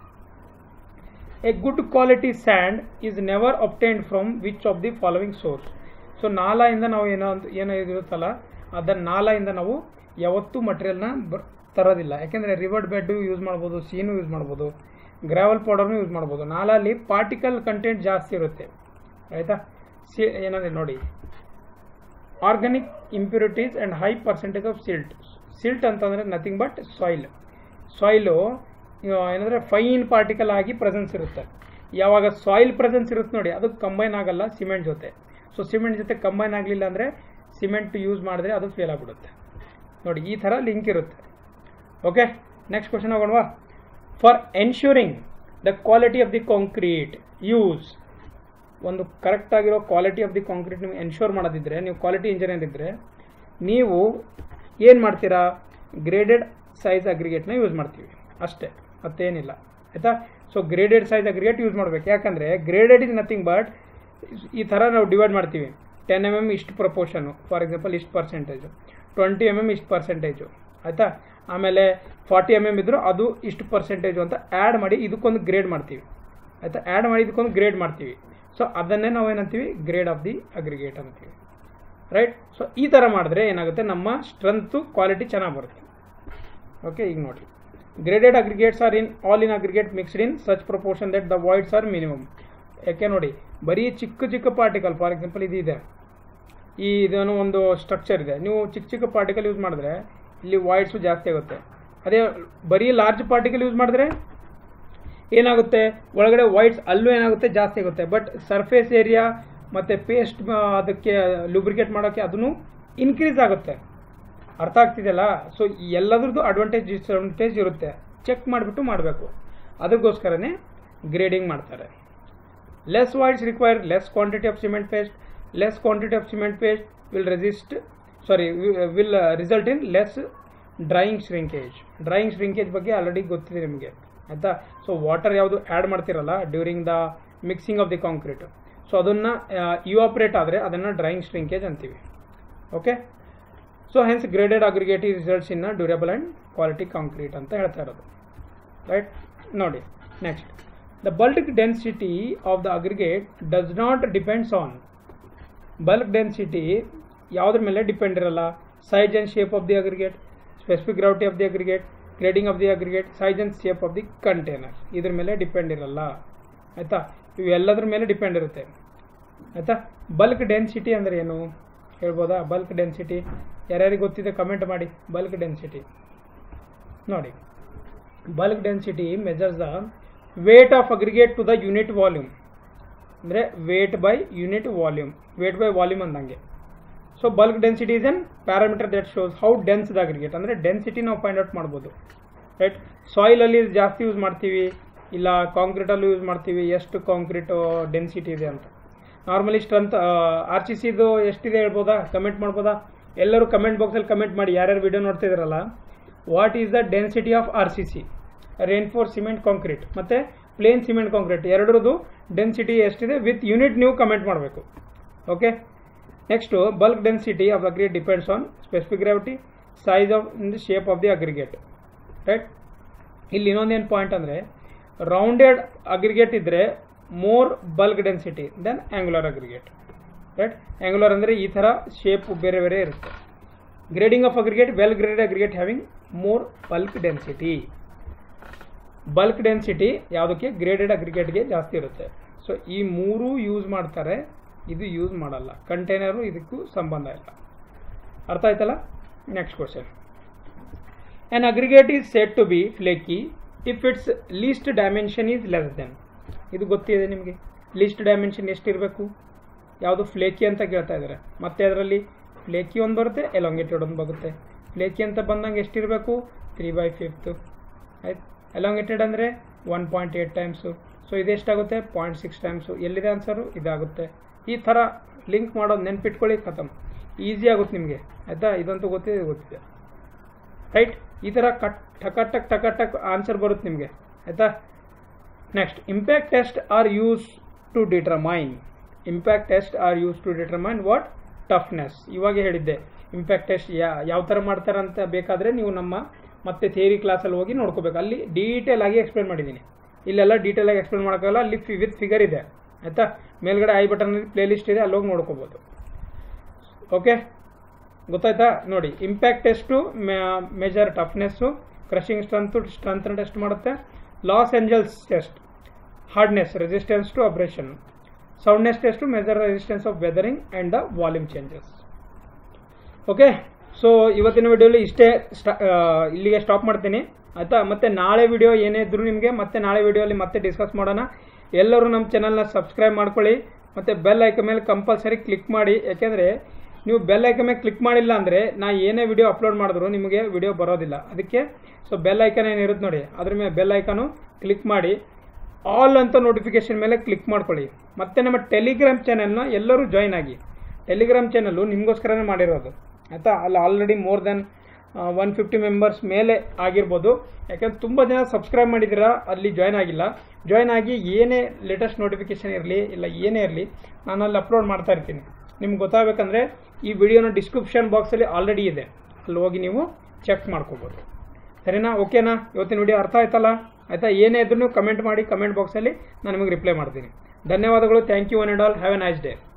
a good quality sand is never obtained from which of the following source so ನಾಲಾಯಿಂದ ನಾವು ಏನೋ ಏನೋ ಇರುತ್ತಲ್ಲ ಅದನ್ನ ನಾಲಾಯಿಂದ ನಾವು ಯಾವತ್ತೂ ಮಟೀರಿಯಲ್ನ ಬ ತರೋದಿಲ್ಲ ಯಾಕೆಂದರೆ ರಿವರ್ ಬೆಡ್ ಯೂಸ್ ಮಾಡ್ಬೋದು ಸೀನು ಯೂಸ್ ಮಾಡ್ಬೋದು ಗ್ರಾವಲ್ ಪೌಡರ್ನು ಯೂಸ್ ಮಾಡ್ಬೋದು ನಾಲಲ್ಲಿ ಪಾರ್ಟಿಕಲ್ ಕಂಟೆಂಟ್ ಜಾಸ್ತಿ ಇರುತ್ತೆ ಆಯಿತಾ ಸಿ ಏನಂದ್ರೆ ನೋಡಿ organic impurities and high percentage of silt silt ಅಂತಂದರೆ ನಥಿಂಗ್ ಬಟ್ ಸಾಯಿಲ್ ಸಾಯಿಲು ಏನಂದರೆ ಫೈನ್ ಪಾರ್ಟಿಕಲ್ ಆಗಿ ಪ್ರೆಸೆನ್ಸ್ ಇರುತ್ತೆ ಯಾವಾಗ ಸಾಯಿಲ್ ಪ್ರೆಸೆನ್ಸ್ ಇರುತ್ತೆ ನೋಡಿ ಅದು ಕಂಬೈನ್ ಆಗಲ್ಲ ಸಿಮೆಂಟ್ ಜೊತೆ ಸೊ ಸಿಮೆಂಟ್ ಜೊತೆ ಕಂಬೈನ್ ಆಗಲಿಲ್ಲ ಅಂದರೆ ಸಿಮೆಂಟ್ ಯೂಸ್ ಮಾಡಿದ್ರೆ ಅದು ಫೇಲ್ ಆಗಿಬಿಡುತ್ತೆ ನೋಡಿ ಈ ಥರ ಲಿಂಕ್ ಇರುತ್ತೆ ಓಕೆ ನೆಕ್ಸ್ಟ್ ಕ್ವಶನ್ ಹೋಗೋಣವಾ for ensuring the quality of the concrete use ಒಂದು ಕರೆಕ್ಟ್ ಆಗಿರೋ ಕ್ವಾಲಿಟಿ ಆಫ್ ದಿ ಕಾಂಕ್ರೀಟ್ ನೀವು ಎನ್ಶೋರ್ ಮಾಡೋದಿದ್ರೆ ನೀವು ಕ್ವಾಲಿಟಿ ಇಂಜಿನಿಯರ್ ಇದ್ದರೆ ನೀವು ಏನು ಮಾಡ್ತೀರಾ ಗ್ರೇಡೆಡ್ ಸೈಜ್ ಅಗ್ರಿಗೇಟ್ನ ಯೂಸ್ ಮಾಡ್ತೀವಿ ಅಷ್ಟೇ ಮತ್ತೇನಿಲ್ಲ ಆಯಿತಾ so graded size aggregate use ಮಾಡಬೇಕು ಯಾಕಂದರೆ ಗ್ರೇಡೆಡ್ ಇಸ್ ನಥಿಂಗ್ ಬಟ್ ಈ ಥರ ನಾವು ಡಿವೈಡ್ ಮಾಡ್ತೀವಿ ಟೆನ್ ಎಮ್ ಎಮ್ ಇಷ್ಟು ಪ್ರಪೋರ್ಷನು ಫಾರ್ ಎಕ್ಸಾಂಪಲ್ ಇಷ್ಟು ಪರ್ಸೆಂಟೇಜು ಟ್ವೆಂಟಿ ಎಮ್ ಎಮ್ ಇಷ್ಟು ಪರ್ಸೆಂಟೇಜು ಆಯಿತಾ ಆಮೇಲೆ ಫಾರ್ಟಿ ಎಮ್ ಎಮ್ ಇದ್ದರೂ ಅದು ಇಷ್ಟು ಪರ್ಸೆಂಟೇಜು ಅಂತ ಆ್ಯಡ್ ಮಾಡಿ ಇದಕ್ಕೊಂದು ಗ್ರೇಡ್ ಮಾಡ್ತೀವಿ ಆಯಿತಾ ಆ್ಯಡ್ ಮಾಡಿ ಇದಕ್ಕೊಂದು ಗ್ರೇಡ್ ಮಾಡ್ತೀವಿ ಸೊ ಅದನ್ನೇ ನಾವು ಏನಂತೀವಿ ಗ್ರೇಡ್ ಆಫ್ ದಿ ಅಗ್ರಿಗೇಟ್ ಅಂತೀವಿ ರೈಟ್ ಸೊ ಈ ಥರ ಮಾಡಿದ್ರೆ ಏನಾಗುತ್ತೆ ನಮ್ಮ ಸ್ಟ್ರೆಂತು ಕ್ವಾಲಿಟಿ ಚೆನ್ನಾಗಿ ಬರುತ್ತೆ ಓಕೆ ಈಗ ನೋಡಿ graded aggregates are in all in aggregate mixed in such proportion that the voids are minimum ಯಾಕೆ ನೋಡಿ ಬರೀ ಚಿಕ್ಕ ಚಿಕ್ಕ ಪಾರ್ಟಿಕಲ್ ಫಾರ್ ಎಕ್ಸಾಂಪಲ್ ಇದು ಇದೆ ಈ ಇದನ್ನು ಒಂದು ಸ್ಟ್ರಕ್ಚರ್ ಇದೆ ನೀವು ಚಿಕ್ಕ ಚಿಕ್ಕ ಪಾರ್ಟಿಕಲ್ ಯೂಸ್ ಮಾಡಿದ್ರೆ ಇಲ್ಲಿ ವಾಯ್ಡ್ಸು ಜಾಸ್ತಿ ಆಗುತ್ತೆ ಅದೇ ಬರೀ ಲಾರ್ಜ್ ಪಾರ್ಟಿಕಲ್ ಯೂಸ್ ಮಾಡಿದ್ರೆ ಏನಾಗುತ್ತೆ ಒಳಗಡೆ ವೈಟ್ಸ್ ಅಲ್ಲೂ ಏನಾಗುತ್ತೆ ಜಾಸ್ತಿ ಆಗುತ್ತೆ ಬಟ್ ಸರ್ಫೇಸ್ ಏರಿಯಾ ಮತ್ತು ಪೇಸ್ಟ್ ಅದಕ್ಕೆ ಲುಬ್ರಿಕೇಟ್ ಮಾಡೋಕ್ಕೆ ಅದನ್ನು ಇನ್ಕ್ರೀಸ್ ಆಗುತ್ತೆ ಅರ್ಥ ಆಗ್ತಿದೆಯಲ್ಲ ಸೊ ಎಲ್ಲದ್ರದ್ದು ಅಡ್ವಾಂಟೇಜ್ ಡಿಸ್ಅಡ್ವಾಂಟೇಜ್ ಇರುತ್ತೆ ಚೆಕ್ ಮಾಡಿಬಿಟ್ಟು ಮಾಡಬೇಕು ಅದಕ್ಕೋಸ್ಕರನೇ ಗ್ರೇಡಿಂಗ್ ಮಾಡ್ತಾರೆ less voids require less quantity of cement paste less quantity of cement paste will resist sorry will result in less drying shrinkage drying shrinkage ಬಗ್ಗೆ ಆಲ್ರೆಡಿ ಗೊತ್ತಿದೆ ನಿಮಗೆ ಆಯಿತಾ ಸೊ ವಾಟರ್ ಯಾವುದು ಆ್ಯಡ್ ಮಾಡ್ತಿರಲ್ಲ during the mixing of the concrete so ಅದನ್ನು ಇವಾಪ್ರೇಟ್ ಆದರೆ ಅದನ್ನು drying shrinkage ಅಂತೀವಿ okay so hence graded aggregative results in durable and quality concrete ಅಂತ ಹೇಳ್ತಾ ಇರೋದು ರೈಟ್ ನೋಡಿ next the bulk density of the aggregate does not depends on bulk density ಯಾವುದ್ರ ಮೇಲೆ ಡಿಪೆಂಡ್ ಇರಲ್ಲ size and shape of the aggregate specific gravity of the aggregate grading of the aggregate size and shape of the container ಇದ್ರ ಮೇಲೆ depend ಇರಲ್ಲ ಆಯಿತಾ ಇವೆಲ್ಲದ್ರ ಮೇಲೆ depend ಇರುತ್ತೆ ಆಯಿತಾ ಬಲ್ಕ್ ಡೆನ್ಸಿಟಿ ಅಂದರೆ ಏನು ಹೇಳ್ಬೋದಾ ಬಲ್ಕ್ ಡೆನ್ಸಿಟಿ ಯಾರ್ಯಾರಿಗೆ ಗೊತ್ತಿದೆ ಕಮೆಂಟ್ ಮಾಡಿ ಬಲ್ಕ್ ಡೆನ್ಸಿಟಿ ನೋಡಿ bulk density measures the weight of aggregate to the unit volume ಅಂದರೆ weight by unit volume weight by volume ಅಂದಂಗೆ so bulk density is an parameter that shows how dense the aggregate ಅಂದರೆ density ನಾವು find out ಮಾಡ್ಬೋದು right ಸಾಯಿಲಲ್ಲಿ ಜಾಸ್ತಿ use ಮಾಡ್ತೀವಿ ಇಲ್ಲ ಕಾಂಕ್ರೀಟಲ್ಲೂ use ಮಾಡ್ತೀವಿ ಎಷ್ಟು ಕಾಂಕ್ರೀಟ್ ಡೆನ್ಸಿಟಿ ಇದೆ ಅಂತ ನಾರ್ಮಲಿ ಸ್ಟ್ರೆಂತ್ ಆರ್ ಸಿ ಸಿದು ಎಷ್ಟಿದೆ ಹೇಳ್ಬೋದಾ ಕಮೆಂಟ್ ಮಾಡ್ಬೋದಾ ಎಲ್ಲರೂ ಕಮೆಂಟ್ ಬಾಕ್ಸಲ್ಲಿ ಕಮೆಂಟ್ ಮಾಡಿ ಯಾರ್ಯಾರು ವಿಡಿಯೋ ನೋಡ್ತಿದ್ದೀರಲ್ಲ what is the density of R C C reinforced cement concrete ಮತ್ತು ಪ್ಲೇನ್ ಸಿಮೆಂಟ್ ಕಾಂಕ್ರೀಟ್ ಎರಡರದ್ದು ಡೆನ್ಸಿಟಿ ಎಷ್ಟಿದೆ ವಿತ್ ಯೂನಿಟ್ ನೀವು ಕಮೆಂಟ್ ಮಾಡಬೇಕು okay next bulk density of aggregate depends on specific gravity size of in the shape of the aggregate right ಇಲ್ಲಿ ಇನ್ನೊಂದೇನು point ಅಂದರೆ rounded aggregate ಇದ್ದರೆ more bulk density than angular aggregate right angular ಅಂದರೆ ಈ ಥರ shape ಬೇರೆ ಬೇರೆ ಇರುತ್ತೆ grading of aggregate well graded aggregate having more bulk density bulk density ಯಾವುದಕ್ಕೆ ಗ್ರೇಡೆಡ್ ಅಗ್ರಿಗೇಟ್ಗೆ ಜಾಸ್ತಿ ಇರುತ್ತೆ ಸೊ ಈ ಮೂರು ಯೂಸ್ ಮಾಡ್ತಾರೆ ಇದು ಯೂಸ್ ಮಾಡಲ್ಲ ಕಂಟೈನರು ಇದಕ್ಕೂ ಸಂಬಂಧ ಇಲ್ಲ ಅರ್ಥ ಆಯ್ತಲ್ಲ next question an aggregate is set to be flaky if its least dimension is less than ಇದು ಗೊತ್ತಿದೆ ನಿಮಗೆ ಲೀಸ್ಟ್ ಡೈಮೆನ್ಷನ್ ಎಷ್ಟಿರಬೇಕು ಯಾವುದು ಫ್ಲೇಕಿ ಅಂತ ಕೇಳ್ತಾ ಇದ್ದಾರೆ ಮತ್ತೆ ಅದರಲ್ಲಿ ಫ್ಲೇಕಿ ಒಂದು ಬರುತ್ತೆ ಎಲಾಂಗೇಟೆಡ್ ಒಂದು ಬರುತ್ತೆ ಫ್ಲೇಕಿ ಅಂತ ಬಂದಂಗೆ ಎಷ್ಟಿರಬೇಕು ತ್ರೀ ಬೈ ಫಿಫ್ತು ಆಯ್ತು ಎಲಾಂಗೇಟೆಡ್ ಅಂದರೆ one point eight times so ಇದೆಷ್ಟಾಗುತ್ತೆ ಪಾಯಿಂಟ್ ಸಿಕ್ಸ್ ಟೈಮ್ಸು ಎಲ್ಲಿದೆ ಆನ್ಸರು ಇದಾಗುತ್ತೆ ಈ ಥರ ಲಿಂಕ್ ಮಾಡೋದು ನೆನ್ಪಿಟ್ಕೊಳ್ಳಿ ಖತಮ್ ಈಸಿ ಆಗುತ್ತೆ ನಿಮಗೆ ಆಯಿತಾ ಇದಂತೂ ಗೊತ್ತಿದೆ ಗೊತ್ತಿದೆ ರೈಟ್ ಈ ಥರ ಕಟ್ ಟಕ ಟಕ್ ಟಕ ಟಕ್ ಆನ್ಸರ್ ಬರುತ್ತೆ ನಿಮಗೆ ಆಯಿತಾ next impact test are use to determine impact test are use to determine what toughness ಇವಾಗ ಹೇಳಿದ್ದೆ ಇಂಪ್ಯಾಕ್ಟ್ ಟೆಸ್ಟ್ ಯಾ ಯಾವ ಥರ ಮಾಡ್ತಾರೆ ಅಂತ ಬೇಕಾದರೆ ನೀವು ನಮ್ಮ ಮತ್ತೆ ಥಿಯರಿ ಕ್ಲಾಸಲ್ಲಿ ಹೋಗಿ ನೋಡ್ಕೋಬೇಕು ಅಲ್ಲಿ ಡೀಟೇಲ್ ಆಗಿ ಎಕ್ಸ್ಪ್ಲೇನ್ ಮಾಡಿದ್ದೀನಿ ಇಲ್ಲೆಲ್ಲ ಡೀಟೇಲ್ ಆಗಿ ಎಕ್ಸ್ಪ್ಲೇನ್ ಮಾಡೋಕ್ಕಲ್ಲ ಅಲ್ಲಿ ಫಿ ವಿತ್ ಫಿಗರ್ ಇದೆ ಆಯಿತಾ ಮೇಲ್ಗಡೆ ಐ ಬಟನಲ್ಲಿ ಪ್ಲೇ ಲಿಸ್ಟ್ ಇದೆ ಅಲ್ಲಿ ಹೋಗಿ ನೋಡ್ಕೋಬೋದು ಓಕೆ ಗೊತ್ತಾಯ್ತಾ ನೋಡಿ impact test measure toughness crushing strength strength test ಮಾಡುತ್ತೆ Los Angeles test hardness resistance to abrasion soundness test measure resistance of weathering and the volume changes okay so ಇವತ್ತಿನ ವಿಡಿಯೋಲಿ ಇಷ್ಟೇ ಸ್ಟಾ ಇಲ್ಲಿಗೆ ಸ್ಟಾಪ್ ಮಾಡ್ತೀನಿ ಆಯಿತಾ ಮತ್ತೆ ನಾಳೆ ವಿಡಿಯೋ ಏನೇ ಇದ್ರೂ ನಿಮಗೆ ಮತ್ತೆ ನಾಳೆ ವಿಡಿಯೋಲಿ ಮತ್ತೆ ಡಿಸ್ಕಸ್ ಮಾಡೋಣ ಎಲ್ಲರೂ ನಮ್ಮ ಚಾನಲ್ನ ಸಬ್ಸ್ಕ್ರೈಬ್ ಮಾಡ್ಕೊಳ್ಳಿ ಮತ್ತು ಬೆಲ್ ಐಕ ಮೇಲೆ ಕಂಪಲ್ಸರಿ ಕ್ಲಿಕ್ ಮಾಡಿ ಯಾಕೆಂದರೆ ನೀವು ಬೆಲ್ ಐಕ ಮೇಲೆ ಕ್ಲಿಕ್ ಮಾಡಿಲ್ಲ ಅಂದರೆ ನಾ ಏನೇ ವಿಡಿಯೋ ಅಪ್ಲೋಡ್ ಮಾಡಿದ್ರು ನಿಮಗೆ ವಿಡಿಯೋ ಬರೋದಿಲ್ಲ ಅದಕ್ಕೆ ಸೊ ಬೆಲ್ ಐಕನ್ ಏನಿರುತ್ತೆ ನೋಡಿ ಅದ್ರ ಮೇಲೆ ಬೆಲ್ ಐಕನು ಕ್ಲಿಕ್ ಮಾಡಿ ಆಲ್ ಅಂತ ನೋಟಿಫಿಕೇಶನ್ ಮೇಲೆ ಕ್ಲಿಕ್ ಮಾಡ್ಕೊಳ್ಳಿ ಮತ್ತು ನಮ್ಮ ಟೆಲಿಗ್ರಾಮ್ ಚಾನೆಲ್ನ ಎಲ್ಲರೂ ಜಾಯ್ನ್ ಆಗಿ ಟೆಲಿಗ್ರಾಮ್ ಚಾನಲ್ಲು ನಿಮಗೋಸ್ಕರನೇ ಮಾಡಿರೋದು ಆಯಿತಾ ಅಲ್ಲಿ already more than one fifty members ಮೇಲೆ ಆಗಿರ್ಬೋದು ಯಾಕಂದ್ರೆ ತುಂಬ ಜನ ಸಬ್ಸ್ಕ್ರೈಬ್ ಮಾಡಿದ್ದೀರಾ ಅಲ್ಲಿ ಜಾಯ್ನ್ ಆಗಿಲ್ಲ ಜಾಯ್ನ್ ಆಗಿ ಏನೇ ಲೇಟೆಸ್ಟ್ ನೋಟಿಫಿಕೇಶನ್ ಇರಲಿ ಇಲ್ಲ ಏನೇ ಇರಲಿ ನಾನು ಅಲ್ಲಿ ಅಪ್ಲೋಡ್ ಮಾಡ್ತಾ ಇರ್ತೀನಿ ನಿಮ್ಗೆ ಗೊತ್ತಾಗಬೇಕಂದ್ರೆ ಈ ವಿಡಿಯೋನ ಡಿಸ್ಕ್ರಿಪ್ಷನ್ ಬಾಕ್ಸಲ್ಲಿ ಆಲ್ರೆಡಿ ಇದೆ ಅಲ್ಲಿ ಹೋಗಿ ನೀವು ಚೆಕ್ ಮಾಡ್ಕೋಬೋದು ಸರಿನಾ ಓಕೆನಾ ಇವತ್ತಿನ ವಿಡಿಯೋ ಅರ್ಥ ಆಯ್ತಲ್ಲ ಆಯಿತಾ ಏನೇ ಇದ್ರೂ ಕಮೆಂಟ್ ಮಾಡಿ ಕಮೆಂಟ್ ಬಾಕ್ಸಲ್ಲಿ ನಾನು ನಿಮಗೆ ರಿಪ್ಲೈ ಮಾಡ್ತೀನಿ ಧನ್ಯವಾದಗಳು thank you one and all have a nice day